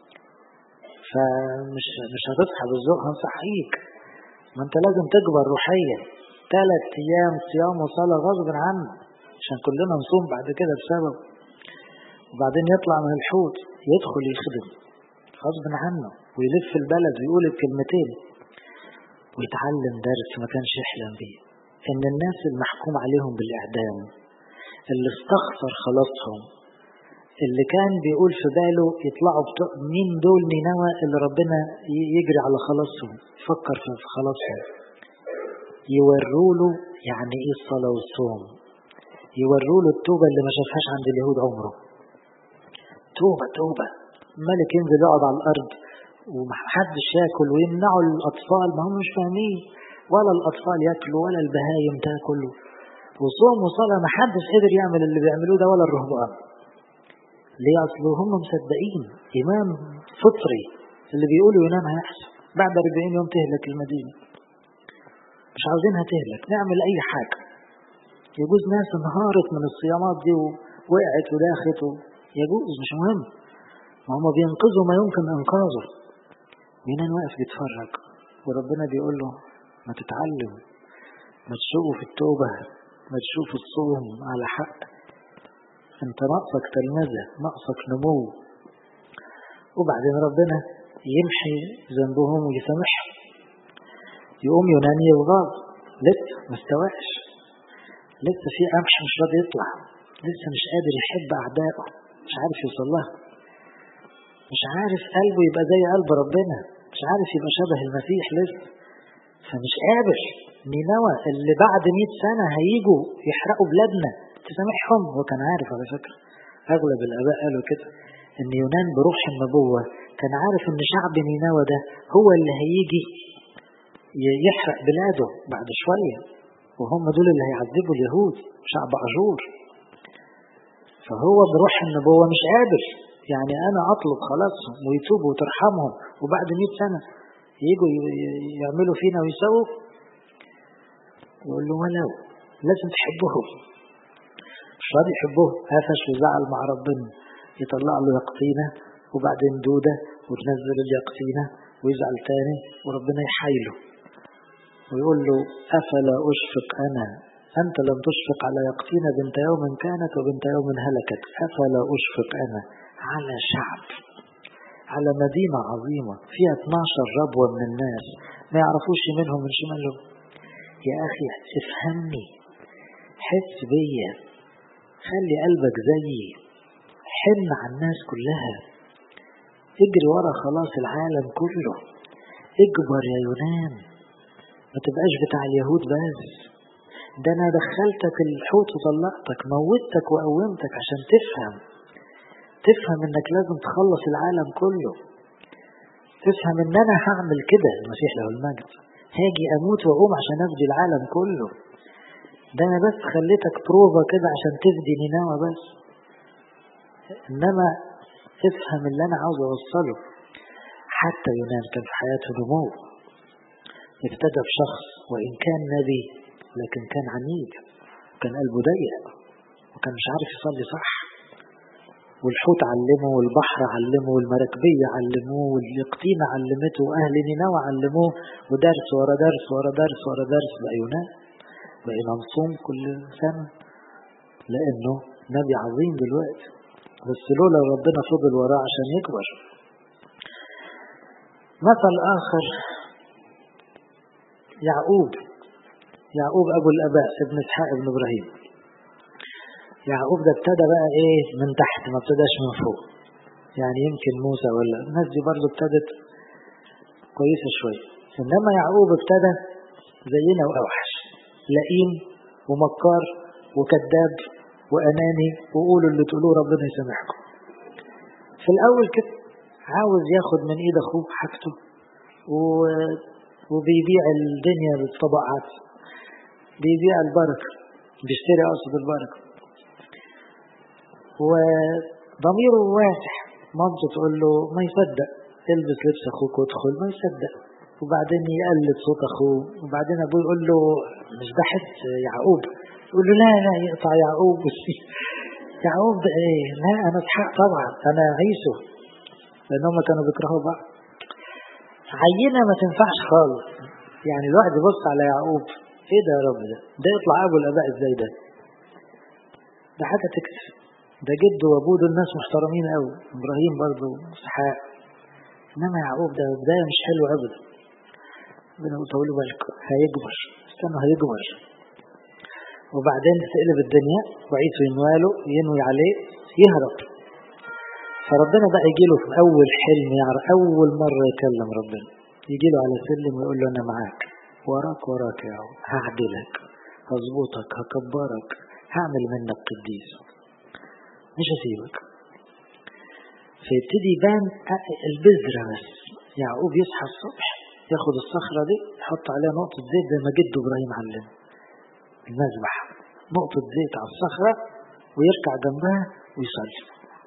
[SPEAKER 1] فمش مش هتصحى بالذوق هنصحيك ما انت لازم تكبر روحيا ثلاث ايام صيام وصلاه غصب عنه عشان كلنا نصوم بعد كده بسبب وبعدين يطلع من الحوت يدخل يخدم غصب عنه ويلف البلد ويقول الكلمتين ويتعلم درس ما كانش يحلم بيه ان الناس المحكوم عليهم بالاعدام اللي استخسر خلاصهم اللي كان بيقول في باله يطلعوا بتوع مين دول نينوى اللي ربنا يجري على خلاصهم يفكر في خلاصهم يوروا له يعني ايه الصلاة والصوم يوروا له التوبة اللي ما شافهاش عند اليهود عمره توبة توبة الملك ينزل يقعد على الأرض ومحدش ياكل ويمنعوا الأطفال ما هم مش فاهمين ولا الأطفال ياكلوا ولا البهايم تاكل وصوم وصلاة ما حدش قدر يعمل اللي بيعملوه ده ولا الرهبان ليه أصله هم مصدقين إمام فطري اللي بيقولوا ينام هيحصل بعد 40 يوم تهلك المدينة مش عاوزينها تهلك نعمل أي حاجة يجوز ناس انهارت من الصيامات دي ووقعت وداخت يجوز مش مهم ما هم بينقذوا ما يمكن إنقاذه مين واقف بيتفرج وربنا بيقول له ما تتعلم ما تشوفوا في التوبة ما تشوف الصوم على حق انت ناقصك تلمذة ناقصك نمو وبعدين ربنا يمحي ذنبهم ويسامحهم يقوم يوناني يغاظ لسه ما استواش لسه في قمح مش راضي يطلع لسه مش قادر يحب أعدائه مش عارف يوصل لها مش عارف قلبه يبقى زي قلب ربنا مش عارف يبقى شبه المسيح لسه فمش قابل نينوى اللي بعد 100 سنة هيجوا يحرقوا بلادنا تسامحهم هو كان عارف على فكرة أغلب الآباء قالوا كده إن يونان بروح النبوة كان عارف إن شعب نينوى ده هو اللي هيجي يحرق بلاده بعد شوية وهم دول اللي هيعذبوا اليهود شعب أجور فهو بروح النبوة مش قادر يعني أنا أطلب خلاصهم ويتوبوا وترحمهم وبعد 100 سنة يجوا يعملوا فينا ويسووا يقول له ولو لازم تحبهم مش راضي يحبوه قفش وزعل مع ربنا يطلع له يقطينة وبعدين دودة وتنزل اليقطينة ويزعل تاني وربنا يحايله ويقول له أفلا أشفق أنا أنت لم تشفق على يقطينة بنت يوم كانت وبنت يوم هلكت أفلا أشفق أنا على شعب على مدينة عظيمة فيها 12 ربوة من الناس ما يعرفوش منهم من شمالهم يا أخي افهمني حس بيا خلي قلبك زيي حن على الناس كلها اجري ورا خلاص العالم كله اكبر يا يونان ما تبقاش بتاع اليهود بس ده انا دخلتك الحوت وطلعتك موتك وقومتك عشان تفهم تفهم انك لازم تخلص العالم كله تفهم ان انا هعمل كده المسيح له المجد هاجي اموت واقوم عشان افدي العالم كله ده انا بس خليتك بروفا كده عشان تفدي نينوى بس انما افهم اللي انا عاوز اوصله حتى يونان كان في حياته نمو ابتدى بشخص وان كان نبي لكن كان عنيد كان قلبه ضيق وكان مش عارف يصلي صح والحوت علمه والبحر علمه والمراكبية علموه واليقطينة علمته وأهل نينوى علموه ودرس ورا درس ورا درس ورا درس بقى يونان بقينا نصوم كل سنة لأنه نبي عظيم دلوقتي بس لولا ربنا فضل وراه عشان يكبر مثل آخر يعقوب يعقوب أبو الآباء ابن إسحاق ابن إبراهيم يعقوب ده ابتدى بقى إيه من تحت ما ابتداش من فوق يعني يمكن موسى ولا الناس دي برضه ابتدت كويسة شوية إنما يعقوب ابتدى زينا وأوحش لئيم ومكار وكذاب وأناني وقولوا اللي تقولوه ربنا يسامحكم في الأول كده عاوز ياخد من إيد أخوه حاجته و... وبيبيع الدنيا بالطبقات بيبيع البركة بيشتري أقصد البركة وضميره واسع مامته تقول له ما يصدق البس لبس أخوك وادخل ما يصدق وبعدين يقلد صوت أخوه وبعدين أبوه يقول له مش ده حس يعقوب يقول له لا لا يقطع يعقوب يعقوب ده ايه لا انا اسحاق طبعا انا عيسو لان هم كانوا بيكرهوا بعض عينه ما تنفعش خالص يعني الواحد يبص على يعقوب ايه ده يا رب ده ده يطلع ابو الاباء ازاي ده ده حاجه تكسف ده جده وابوه دول ناس محترمين قوي ابراهيم برضه اسحاق انما يعقوب ده بدايه مش حلوه ابدا ربنا يقول طولوا بالك هيكبر استنوا هيكبر وبعدين تقلب الدنيا وعيسو ينواله ينوي عليه يهرب فربنا بقى يجي له في اول حلم يعرف اول مره يكلم ربنا يجي له على سلم ويقول له انا معاك وراك وراك يا عم هعدلك هظبطك هكبرك هعمل منك قديس مش هسيبك فيبتدي يبان البذرة بس يعقوب يصحى الصبح ياخد الصخرة دي يحط عليها نقطة زيت زي ما جده إبراهيم علم المذبح نقطة زيت على الصخرة ويركع جنبها ويصلي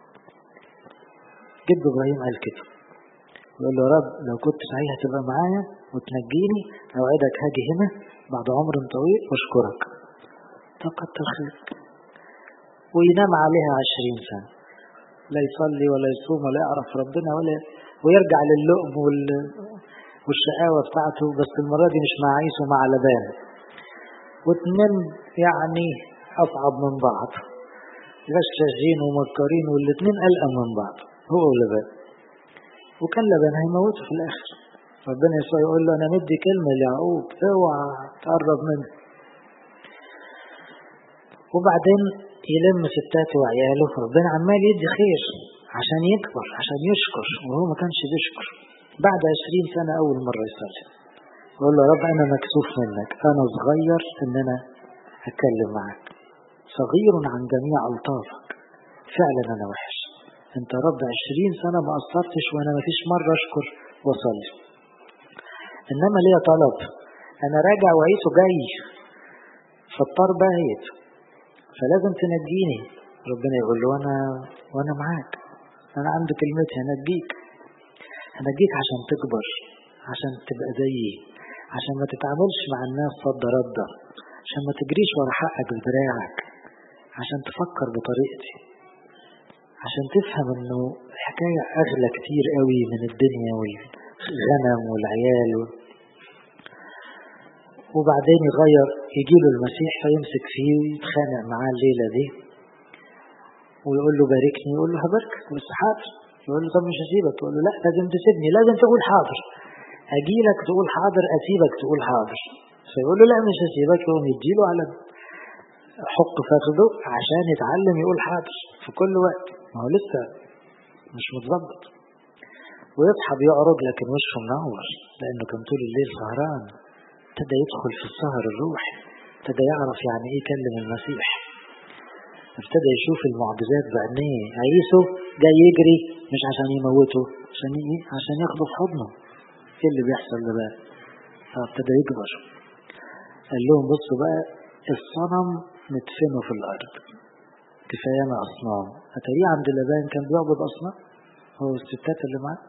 [SPEAKER 1] جد إبراهيم قال كده يقول له يا رب لو كنت صحيح هتبقى معايا وتنجيني أوعدك هاجي هنا بعد عمر طويل واشكرك فكتر خيرك وينام عليها عشرين سنة لا يصلي ولا يصوم ولا يعرف ربنا ولا ويرجع للقم وال... والشقاوة بتاعته بس المرة دي مش مع عيسو مع لبان واتنين يعني أصعب من بعض غشاشين ومكرين والاتنين ألقى من بعض هو ولبان وكان لبان هيموته في الآخر ربنا يسوع يقول له أنا مدي كلمة ليعقوب اوعى تقرب منه وبعدين يلم ستاته وعياله ربنا عمال يدي خير عشان يكبر عشان يشكر وهو ما كانش بيشكر بعد عشرين سنة أول مرة يصلي يقول له يا رب أنا مكسوف منك أنا صغير إن أنا أتكلم معك صغير عن جميع ألطافك فعلا أنا وحش أنت يا رب عشرين سنة ما قصرتش وأنا ما فيش مرة أشكر وأصلي إنما ليا طلب أنا راجع وعيسو جاي فالطار بايت فلازم تنجيني ربنا يقول له أنا وأنا معاك أنا عندي كلمتي هنجيك هنجيك عشان تكبر عشان تبقى زيي عشان ما تتعاملش مع الناس صد ردة عشان ما تجريش ورا حقك بدراعك عشان تفكر بطريقتي عشان تفهم انه الحكاية اغلى كتير قوي من الدنيا والغنم والعيال وبعدين يغير يجيله المسيح فيمسك فيه ويتخانق معاه الليلة دي ويقول له باركني يقول له هباركك بس حاضر يقول له طب مش هسيبك تقول له لا لازم تسيبني لازم تقول حاضر اجي لك تقول حاضر اسيبك تقول حاضر فيقول له لا مش هسيبك يقوم يديله على حق فخده عشان يتعلم يقول حاضر في كل وقت ما هو لسه مش متظبط ويصحى بيعرض لكن وشه منور لانه كان طول الليل سهران ابتدى يدخل في السهر الروحي ابتدى يعرف يعني ايه كلم المسيح ابتدى يشوف المعجزات بعينيه عيسو جاي يجري مش عشان يموته عشان ايه عشان ياخده في حضنه ايه اللي بيحصل ده بقى فابتدى يكبر قال لهم بصوا بقى الصنم ندفنه في الارض كفايانا اصنام اتاريه عند لبان كان بيعبد اصنام هو الستات اللي معاه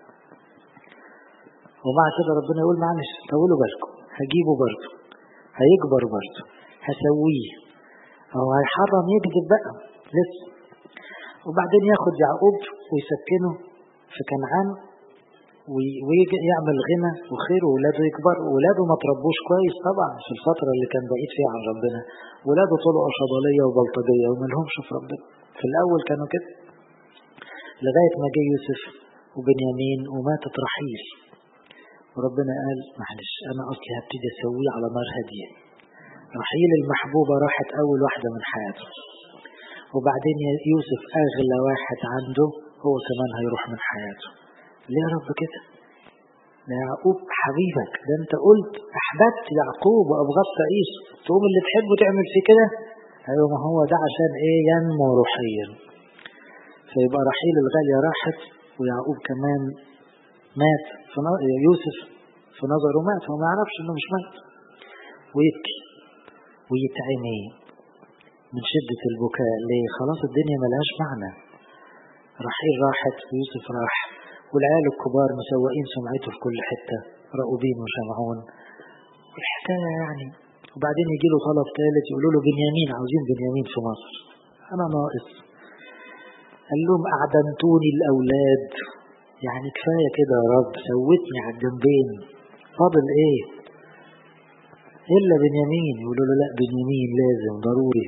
[SPEAKER 1] ومع كده ربنا يقول معلش طولوا بالكم هجيبه برضه هيكبر برضه هسويه هو هيحرم يكذب بقى لسه وبعدين ياخد يعقوب ويسكنه في كنعان ويجي يعمل غنى وخير وولاده يكبر وولاده ما تربوش كويس طبعا في الفترة اللي كان بعيد فيها عن ربنا ولاده طلعوا شضالية وبلطجية وملهمش في ربنا في الأول كانوا كده لغاية ما جه يوسف وبنيامين وماتت رحيل وربنا قال معلش أنا أصلي هبتدي أسويه على نار هادية رحيل المحبوبة راحت أول واحدة من حياته وبعدين يوسف أغلى واحد عنده هو كمان هيروح من حياته ليه يا رب كده ده يعقوب حبيبك ده انت قلت احببت يعقوب وابغضت عيسى تقوم اللي تحبه تعمل فيه كده ايوه ما هو ده عشان ايه ينمو روحيا فيبقى رحيل الغالية راحت ويعقوب كمان مات في يوسف في نظره مات هو ما يعرفش انه مش مات ويبكي ويتعمي من شدة البكاء ليه خلاص الدنيا ملهاش معنى رحيل راحت ويوسف راح والعيال الكبار مسوقين سمعته في كل حتة رأوبين وشمعون والحكاية يعني وبعدين يجي له طلب ثالث يقولوا له بنيامين عاوزين بنيامين في مصر أنا ناقص قال لهم أعدمتوني الأولاد يعني كفاية كده يا رب سوتني على الجنبين فاضل إيه إلا بنيامين يقولوا له لا بنيامين لازم ضروري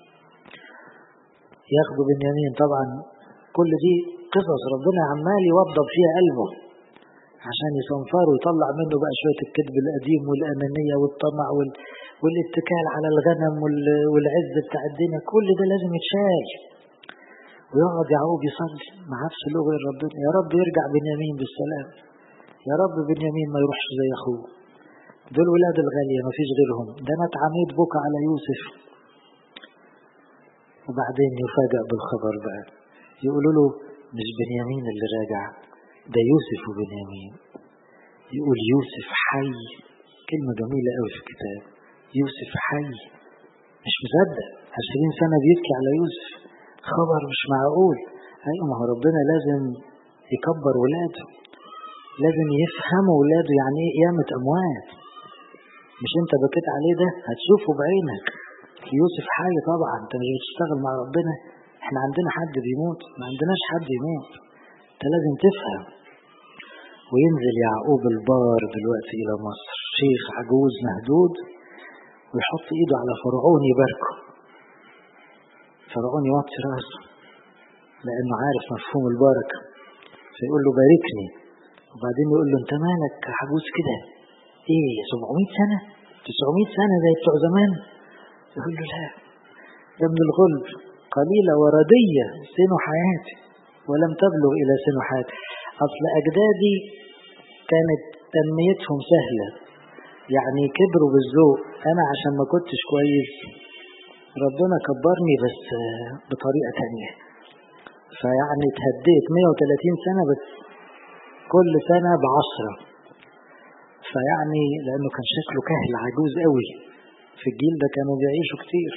[SPEAKER 1] ياخدوا بنيامين طبعا كل دي قصص ربنا عمال يوضب فيها قلبه عشان يصنفره ويطلع منه بقى شوية الكذب القديم والأنانية والطمع وال... والاتكال على الغنم وال... والعز بتاع الدنيا كل ده لازم يتشال ويقعد يعقوب يصلي ما عادش له غير ربنا يا رب يرجع بنيامين بالسلام يا رب بنيامين ما يروحش زي اخوه دول ولاد الغالية ما فيش غيرهم ده مات عميد بكى على يوسف وبعدين يفاجأ بالخبر بقى يقولوا له مش بنيامين اللي راجع ده يوسف وبنيامين يقول يوسف حي كلمة جميلة قوي في الكتاب يوسف حي مش مصدق عشرين سنة بيبكي على يوسف خبر مش معقول أيوة ما هو ربنا لازم يكبر ولاده لازم يفهموا ولاده يعني ايه قيامة أموات مش انت بكيت عليه ده هتشوفه بعينك يوسف حي طبعا انت مش بتشتغل مع ربنا احنا عندنا حد بيموت ما عندناش حد يموت انت لازم تفهم وينزل يعقوب البار دلوقتي الى مصر شيخ عجوز مهدود ويحط ايده على فرعون يباركه فرعون يوطي راسه لانه عارف مفهوم البركه فيقول له باركني وبعدين يقول له انت مالك عجوز كده ايه 700 سنه 900 سنه زي بتوع زمان يقول له لا ده من الغلب قليلة وردية سن حياتي ولم تبلغ إلى سن حياتي أصل أجدادي كانت تنميتهم سهلة يعني كبروا بالذوق أنا عشان ما كنتش كويس ربنا كبرني بس بطريقة تانية فيعني اتهديت 130 سنة بس كل سنة بعشرة فيعني لأنه كان شكله كهل عجوز قوي في الجيل ده كانوا بيعيشوا كتير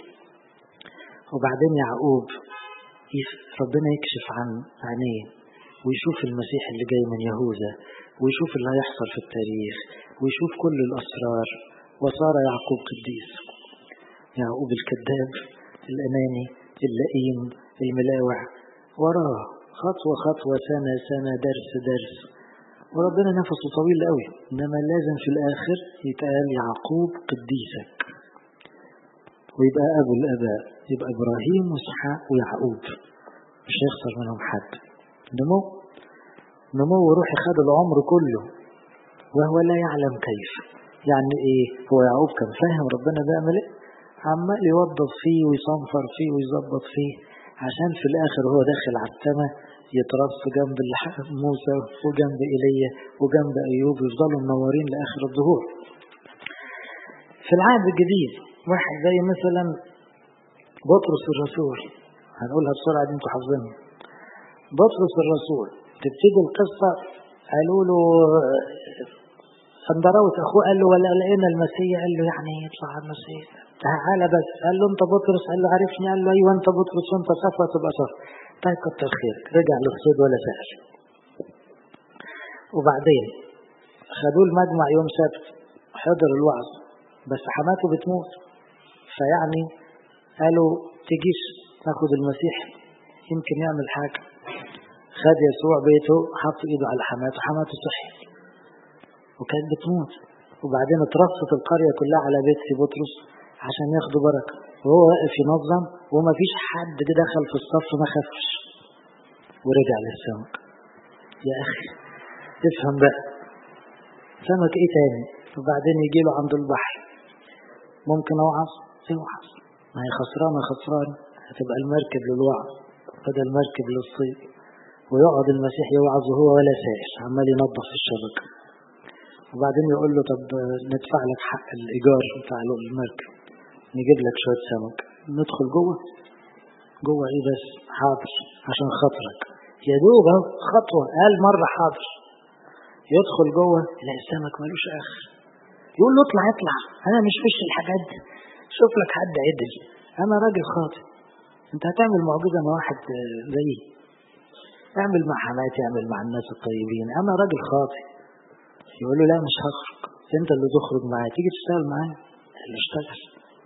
[SPEAKER 1] وبعدين يعقوب ربنا يكشف عن عينيه ويشوف المسيح اللي جاي من يهوذا ويشوف اللي هيحصل في التاريخ ويشوف كل الأسرار وصار يعقوب قديس يعقوب الكذاب الأناني اللئيم الملاوع وراه خطوة خطوة سنة سنة درس درس وربنا نفسه طويل قوي إنما لازم في الآخر يتقال يعقوب قديسك ويبقى أبو الآباء يبقى إبراهيم وإسحاق ويعقوب مش هيخسر منهم حد نمو نمو روحي خد العمر كله وهو لا يعلم كيف يعني ايه هو يعقوب كان فاهم ربنا بيعمل ايه عمال يوظف فيه ويصنفر فيه ويظبط فيه عشان في الاخر هو داخل على السماء يترص جنب موسى وجنب ايليا وجنب ايوب يفضلوا منورين لاخر الظهور في العهد الجديد واحد زي مثلا بطرس الرسول هنقولها بسرعة دي انتوا حافظينها بطرس الرسول تبتدي القصة قالوا له فندروت اخوه قال له ولا لقينا المسيح قال له يعني يطلع المسيح تعالى بس قال له انت بطرس قال له عرفني قال له ايوه انت بطرس وانت صفوه تبقى صفوه طيب كتر خيرك رجع للصيد ولا سأل وبعدين خدوه المجمع يوم سبت حضر الوعظ بس حماته بتموت فيعني قالوا تجيش ناخد المسيح يمكن يعمل حاجة خد يسوع بيته حط ايده على حماته حماته صحي وكانت بتموت وبعدين اترصت القرية كلها على بيت بطرس عشان ياخدوا بركة وهو واقف ينظم وما فيش حد دخل في الصف ما خافش ورجع للسمك يا أخي تفهم بقى سمك ايه تاني وبعدين يجي له عند البحر ممكن اوعظ اوعظ ما هي خسرانة خسرانة هتبقى المركب للوعظ بدل المركب للصيد ويقعد المسيح يوعظ وهو ولا سائل عمال ينظف في الشبكة وبعدين يقول له طب ندفع لك حق الإيجار بتاع المركب نجيب لك شوية سمك ندخل جوه جوه ايه بس حاضر عشان خاطرك يا دوب اهو خطوة قال مرة حاضر يدخل جوه يلاقي السمك ملوش آخر يقول له اطلع اطلع أنا مش فيش الحاجات دي شوف لك حد عدل أنا راجل خاطئ أنت هتعمل معجزة مع واحد زيي اعمل مع حماتي اعمل مع الناس الطيبين أنا راجل خاطئ يقول له لا مش هخرج أنت اللي تخرج معايا تيجي تشتغل معايا قال اللي اشتغل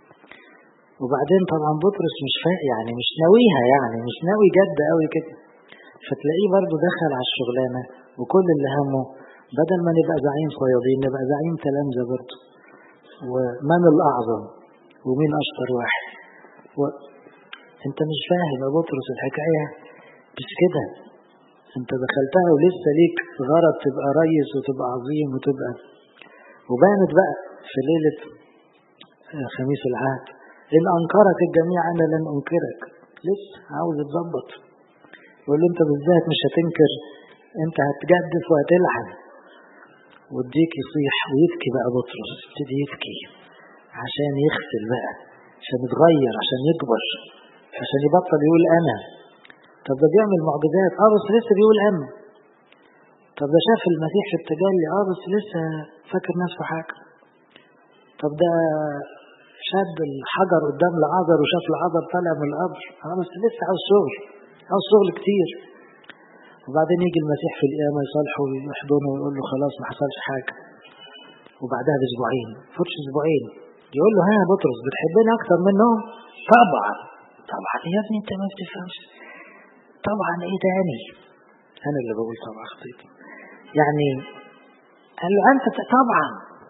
[SPEAKER 1] وبعدين طبعا بطرس مش فاق يعني مش ناويها يعني مش ناوي جد قوي كده فتلاقيه برضه دخل على الشغلانه وكل اللي همه بدل ما نبقى زعيم صيادين نبقى زعيم تلامذه برضه ومن الاعظم ومين اشطر واحد و... انت مش فاهم يا بطرس الحكايه مش كده انت دخلتها ولسه ليك غرض تبقى ريس وتبقى عظيم وتبقى وبانت بقى في ليله خميس العهد إن أنكرك الجميع أنا لن أنكرك لسه عاوز تظبط يقول له أنت بالذات مش هتنكر أنت هتجدف وهتلعن والديك يصيح ويبكي بقى بطرس يبتدي يبكي عشان يغسل بقى عشان يتغير عشان يكبر عشان يبطل يقول أنا طب ده بيعمل معجزات اه بس لسه بيقول أنا طب ده شاف المسيح في التجلي اه بس لسه فاكر نفسه حاجة طب ده شد الحجر قدام العذر وشاف العذر طالع من القبر اه بس لسه عاوز شغل عاوز شغل كتير وبعدين يجي المسيح في القيامه يصالحه ويحضنه ويقول له خلاص ما حصلش حاجه وبعدها باسبوعين فرش اسبوعين يقول له ها يا بطرس بتحبني اكتر منهم طبعا طبعا يا ابني انت ما بتفهمش طبعا ايه تاني انا اللي بقول طبعا خطيت يعني قال له انت طبعا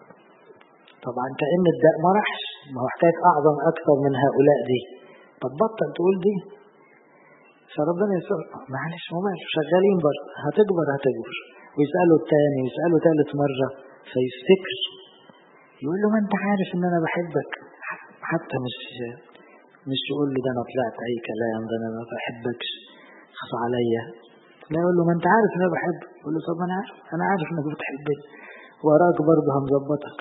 [SPEAKER 1] طبعا كأن الداء ما راحش ما هو حكاية أعظم أكثر من هؤلاء دي طب بطل تقول دي فربنا يسأل معلش ومال شغالين برضه هتكبر هتكبر ويسأله التاني ويسأله تالت مرة فيفتكر يقول له ما انت عارف ان انا بحبك حتى مش مش يقول له ده انا طلعت اي كلام ده انا ما بحبكش خص عليا لا يقول له ما انت عارف ان انا بحبك يقول له طب انا عارف انا عارف انك بتحبني وراك برضه هنظبطك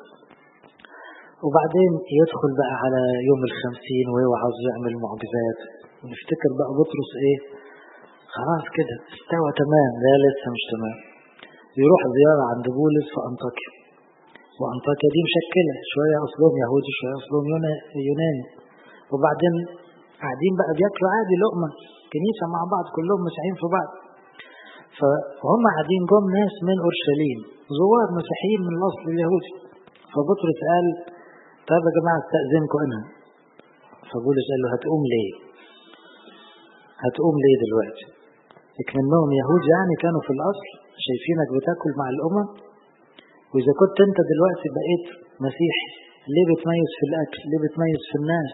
[SPEAKER 1] وبعدين يدخل بقى على يوم الخمسين وهو عاوز يعمل معجزات ونفتكر بقى بطرس ايه خلاص كده استوى تمام لا لسه مش تمام يروح زيارة عند بولس في أنطاكيا وأنطاكيا دي مشكلة شوية أصلهم يهودي شوية أصلهم يوناني وبعدين قاعدين بقى بياكلوا عادي لقمة كنيسة مع بعض كلهم مسيحيين في بعض فهم قاعدين جم ناس من أورشليم زوار مسيحيين من الأصل اليهودي فبطرس قال طيب يا جماعة استأذنكم أنا فبولس قال له هتقوم ليه هتقوم ليه دلوقتي منهم يهود يعني كانوا في الأصل شايفينك بتاكل مع الأمم وإذا كنت أنت دلوقتي بقيت مسيحي ليه بتميز في الأكل ليه بتميز في الناس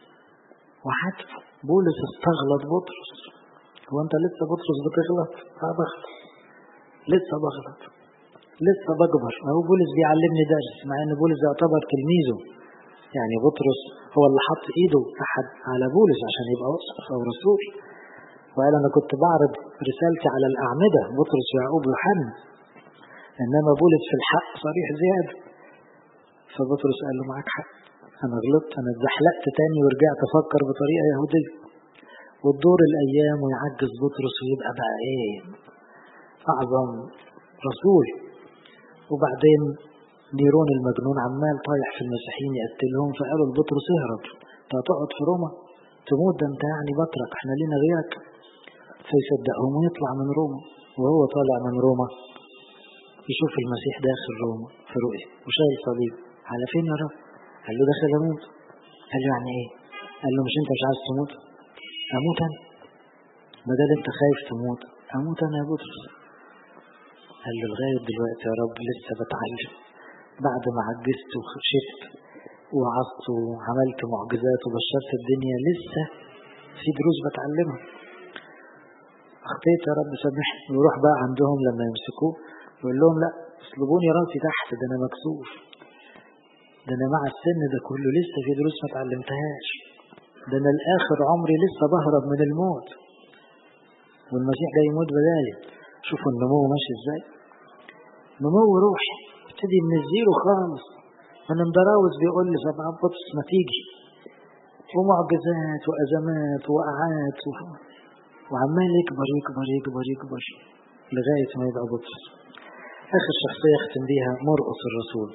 [SPEAKER 1] وحتى بولس استغلط بطرس هو أنت لسه بطرس بتغلط اه بغلط لسه بغلط لسه بكبر أهو بولس بيعلمني درس مع إن بولس يعتبر تلميذه يعني بطرس هو اللي حط ايده احد على بولس عشان يبقى وصف او رسول وقال انا كنت بعرض رسالتي على الاعمده بطرس ويعقوب ويوحنا انما بولس في الحق صريح زياده فبطرس قال له معاك حق انا غلطت انا اتزحلقت تاني ورجعت افكر بطريقه يهوديه وتدور الايام ويعجز بطرس ويبقى بقى ايه اعظم رسول وبعدين نيرون المجنون عمال طايح في المسيحيين يقتلهم فقالوا لبطرس اهرب انت هتقعد في روما تموت ده انت يعني بطرك احنا لينا غيرك فيصدقهم ويطلع من روما وهو طالع من روما يشوف المسيح داخل روما في رؤية وشايل صليب على فين يا رب؟ قال له داخل اموت قال له يعني ايه؟ قال له مش انت مش عايز تموت؟ اموت انا بدل انت خايف تموت اموت انا يا بطرس قال له لغايه دلوقتي يا رب لسه بتعلم بعد ما عجزت وشفت وعظت وعملت معجزات وبشرت الدنيا لسه في دروس بتعلمها اخطيت يا رب سامحني ويروح بقى عندهم لما يمسكوه يقول لهم لا اصلبوني راسي تحت ده انا مكسوف ده انا مع السن ده كله لسه في دروس ما اتعلمتهاش ده انا الاخر عمري لسه بهرب من الموت والمسيح جاي يموت بدالي شوفوا النمو ماشي ازاي نمو روحي ابتدي من الزيرو خالص من اندراوس بيقول لي سبع بطس ما تيجي ومعجزات وازمات وقعات و... وعمال يكبر يكبر يكبر يكبر لغاية ما يبقى بطس آخر شخصية أختم بيها مرقص الرسول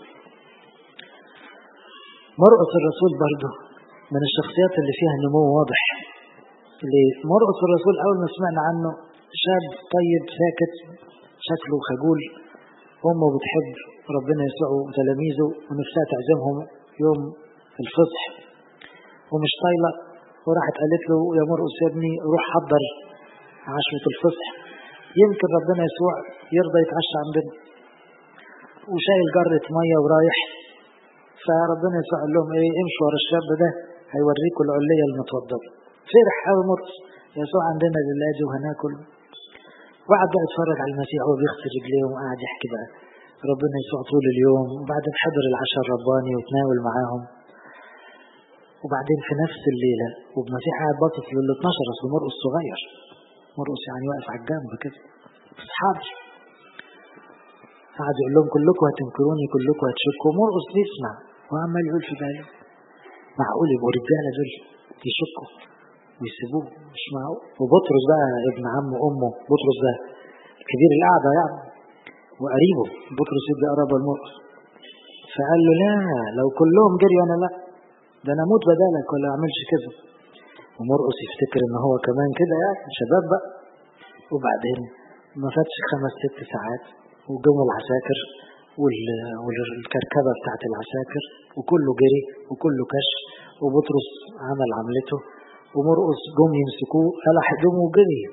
[SPEAKER 1] مرقص الرسول برضه من الشخصيات اللي فيها نمو واضح اللي مرقص الرسول أول ما سمعنا عنه شاب طيب ساكت شكله خجول أمه بتحب ربنا يسوع وتلاميذه ونفسها تعزمهم يوم الفصح ومش طايلة وراحت قالت له يا مرقس يا ابني روح حضر عشرة الفصح يمكن ربنا يسوع يرضى يتعشى عندنا وشايل جرة مية ورايح فربنا يسوع قال لهم ايه امشوا ورا الشاب ده هيوريكم العلية المتوضبة فرح قوي مرقس يسوع عندنا للاجي وهناكل وقعد بقى يتفرج على المسيح وهو بيغسل رجليه وقاعد يحكي بقى ربنا يسوع طول اليوم وبعدين حضر العشاء الرباني وتناول معاهم وبعدين في نفس الليلة والمسيح قاعد باصص لل 12 اصل مرقس صغير مرقس يعني واقف على الجنب كده اصحابي قعد يقول لهم كلكم هتنكروني كلكم هتشكوا مرقس بيسمع وعمال يقول في باله معقول يبقوا رجاله دول يشكوا ويسيبوه مش معقول وبطرس بقى ابن عم امه بطرس ده الكبير القعده يعني وقريبه بطرس يبقى قرب المرقس فقال له لا لو كلهم جريوا انا لا ده انا اموت بدالك ولا اعملش كده ومرقس يفتكر ان هو كمان كده يعني شباب بقى وبعدين ما فاتش خمس ست ساعات وجم العساكر والكركبة بتاعت العساكر وكله جري وكله كش وبطرس عمل عملته ومرقس جم يمسكوه قلع هدومه وجري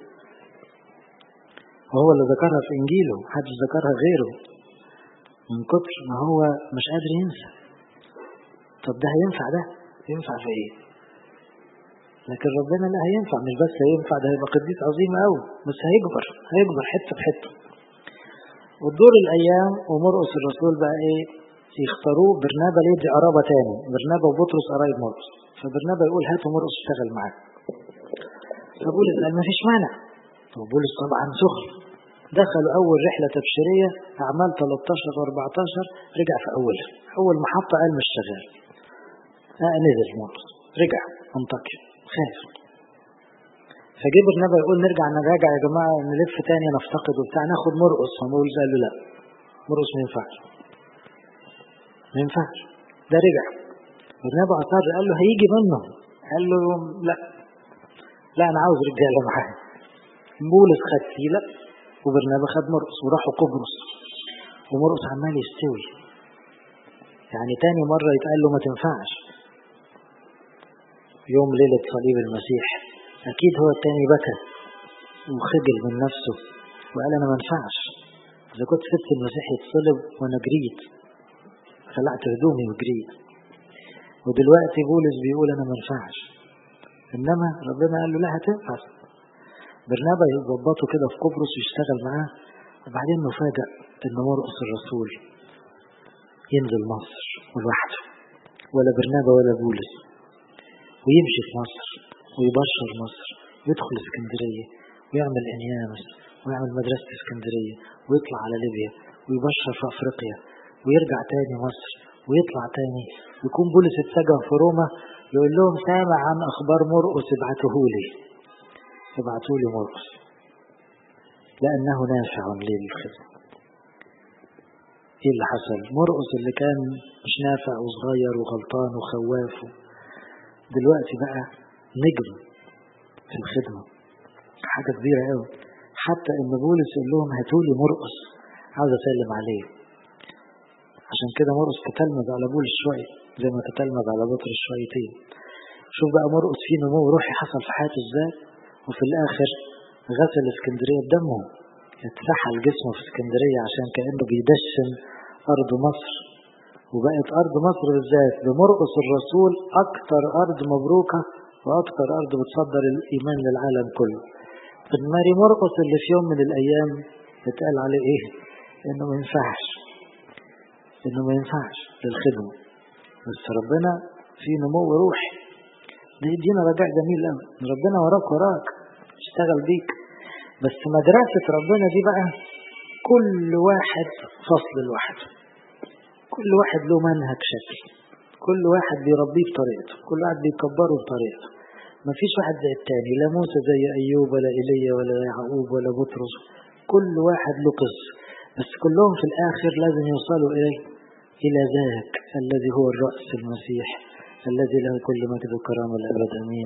[SPEAKER 1] وهو اللي ذكرها في انجيله محدش ذكرها غيره من كتر ما هو مش قادر ينسى طب ده هينفع ده ينفع في ايه لكن ربنا لا هينفع مش بس هينفع ده هيبقى قديس عظيم قوي بس هيكبر هيكبر حته بحته وتدور الايام ومرقس الرسول بقى ايه يختاروه برنابا يدي قرابه تاني برنابا وبطرس قرايب مرقس فبرنابا يقول هاتوا مرقس اشتغل معاك فبولس قال ما فيش مانع وبولس طبعا سخن دخلوا اول رحله تبشيريه اعمال 13 و14 رجع في اولها اول محطه قال مش شغال آه نزل مرقس رجع انطاكيا خاف فجه برنابا يقول نرجع نراجع يا جماعه نلف تاني نفتقد وبتاع ناخد مرقص فمولز قال له لا مرقص ما ينفعش ما ينفعش ده رجع برنابا اصر قال له هيجي منه قال له لا لا انا عاوز رجاله معايا بولس خد سيلة وبرنابا خد مرقص وراحوا قبرص ومرقص عمال يستوي يعني تاني مرة يتقال له ما تنفعش يوم ليلة صليب المسيح أكيد هو التاني بكى وخجل من نفسه وقال أنا ما ينفعش إذا كنت سبت المسيح يتصلب وأنا جريت خلعت هدومي وجريت ودلوقتي بولس بيقول أنا ما ينفعش إنما ربنا قال له لا هتنفع برنابا يظبطه كده في قبرص ويشتغل معاه وبعدين نفاجأ إن مرقس الرسول ينزل مصر ولوحده ولا برنابا ولا بولس ويمشي في مصر ويبشر مصر ويدخل اسكندرية ويعمل انيامس ويعمل مدرسة اسكندرية ويطلع على ليبيا ويبشر في افريقيا ويرجع تاني مصر ويطلع تاني ويكون بولس اتسجن في روما يقول لهم سامع عن اخبار مرقس ابعتهولي ابعتولي مرقس لانه نافع لي للخدمة ايه اللي حصل مرقس اللي كان مش نافع وصغير وغلطان وخواف دلوقتي بقى نجم في الخدمة حاجة كبيرة قوي حتى ان بولس يقول لهم هاتولي مرقس عاوز اسلم عليه عشان كده مرقس تتلمذ على بولس شوية زي ما تتلمذ على بطرس شويتين شوف بقى مرقس فيه نمو روحي حصل في حياته ازاي وفي الاخر غسل اسكندرية بدمه اتسحل جسمه في اسكندرية عشان كأنه بيدشن أرض مصر وبقت أرض مصر بالذات بمرقس الرسول أكثر أرض مبروكة وأكثر أرض بتصدر الإيمان للعالم كله ماري مرقس اللي في يوم من الأيام اتقال عليه إيه؟ إنه ما ينفعش إنه ما ينفعش للخدمة بس ربنا في نمو روحي ده يدينا رجاء جميل قوي ربنا وراك وراك اشتغل بيك بس مدرسة ربنا دي بقى كل واحد فصل لوحده كل واحد له منهج شكل كل واحد بيربيه بطريقته كل واحد بيكبره بطريقته ما فيش واحد زي التاني لا موسى زي أيوب ولا إيليا ولا يعقوب ولا بطرس كل واحد له قصة بس كلهم في الآخر لازم يوصلوا إليه إلى ذاك الذي هو الرأس المسيح الذي له كل مجد وكرامة الأبد أمين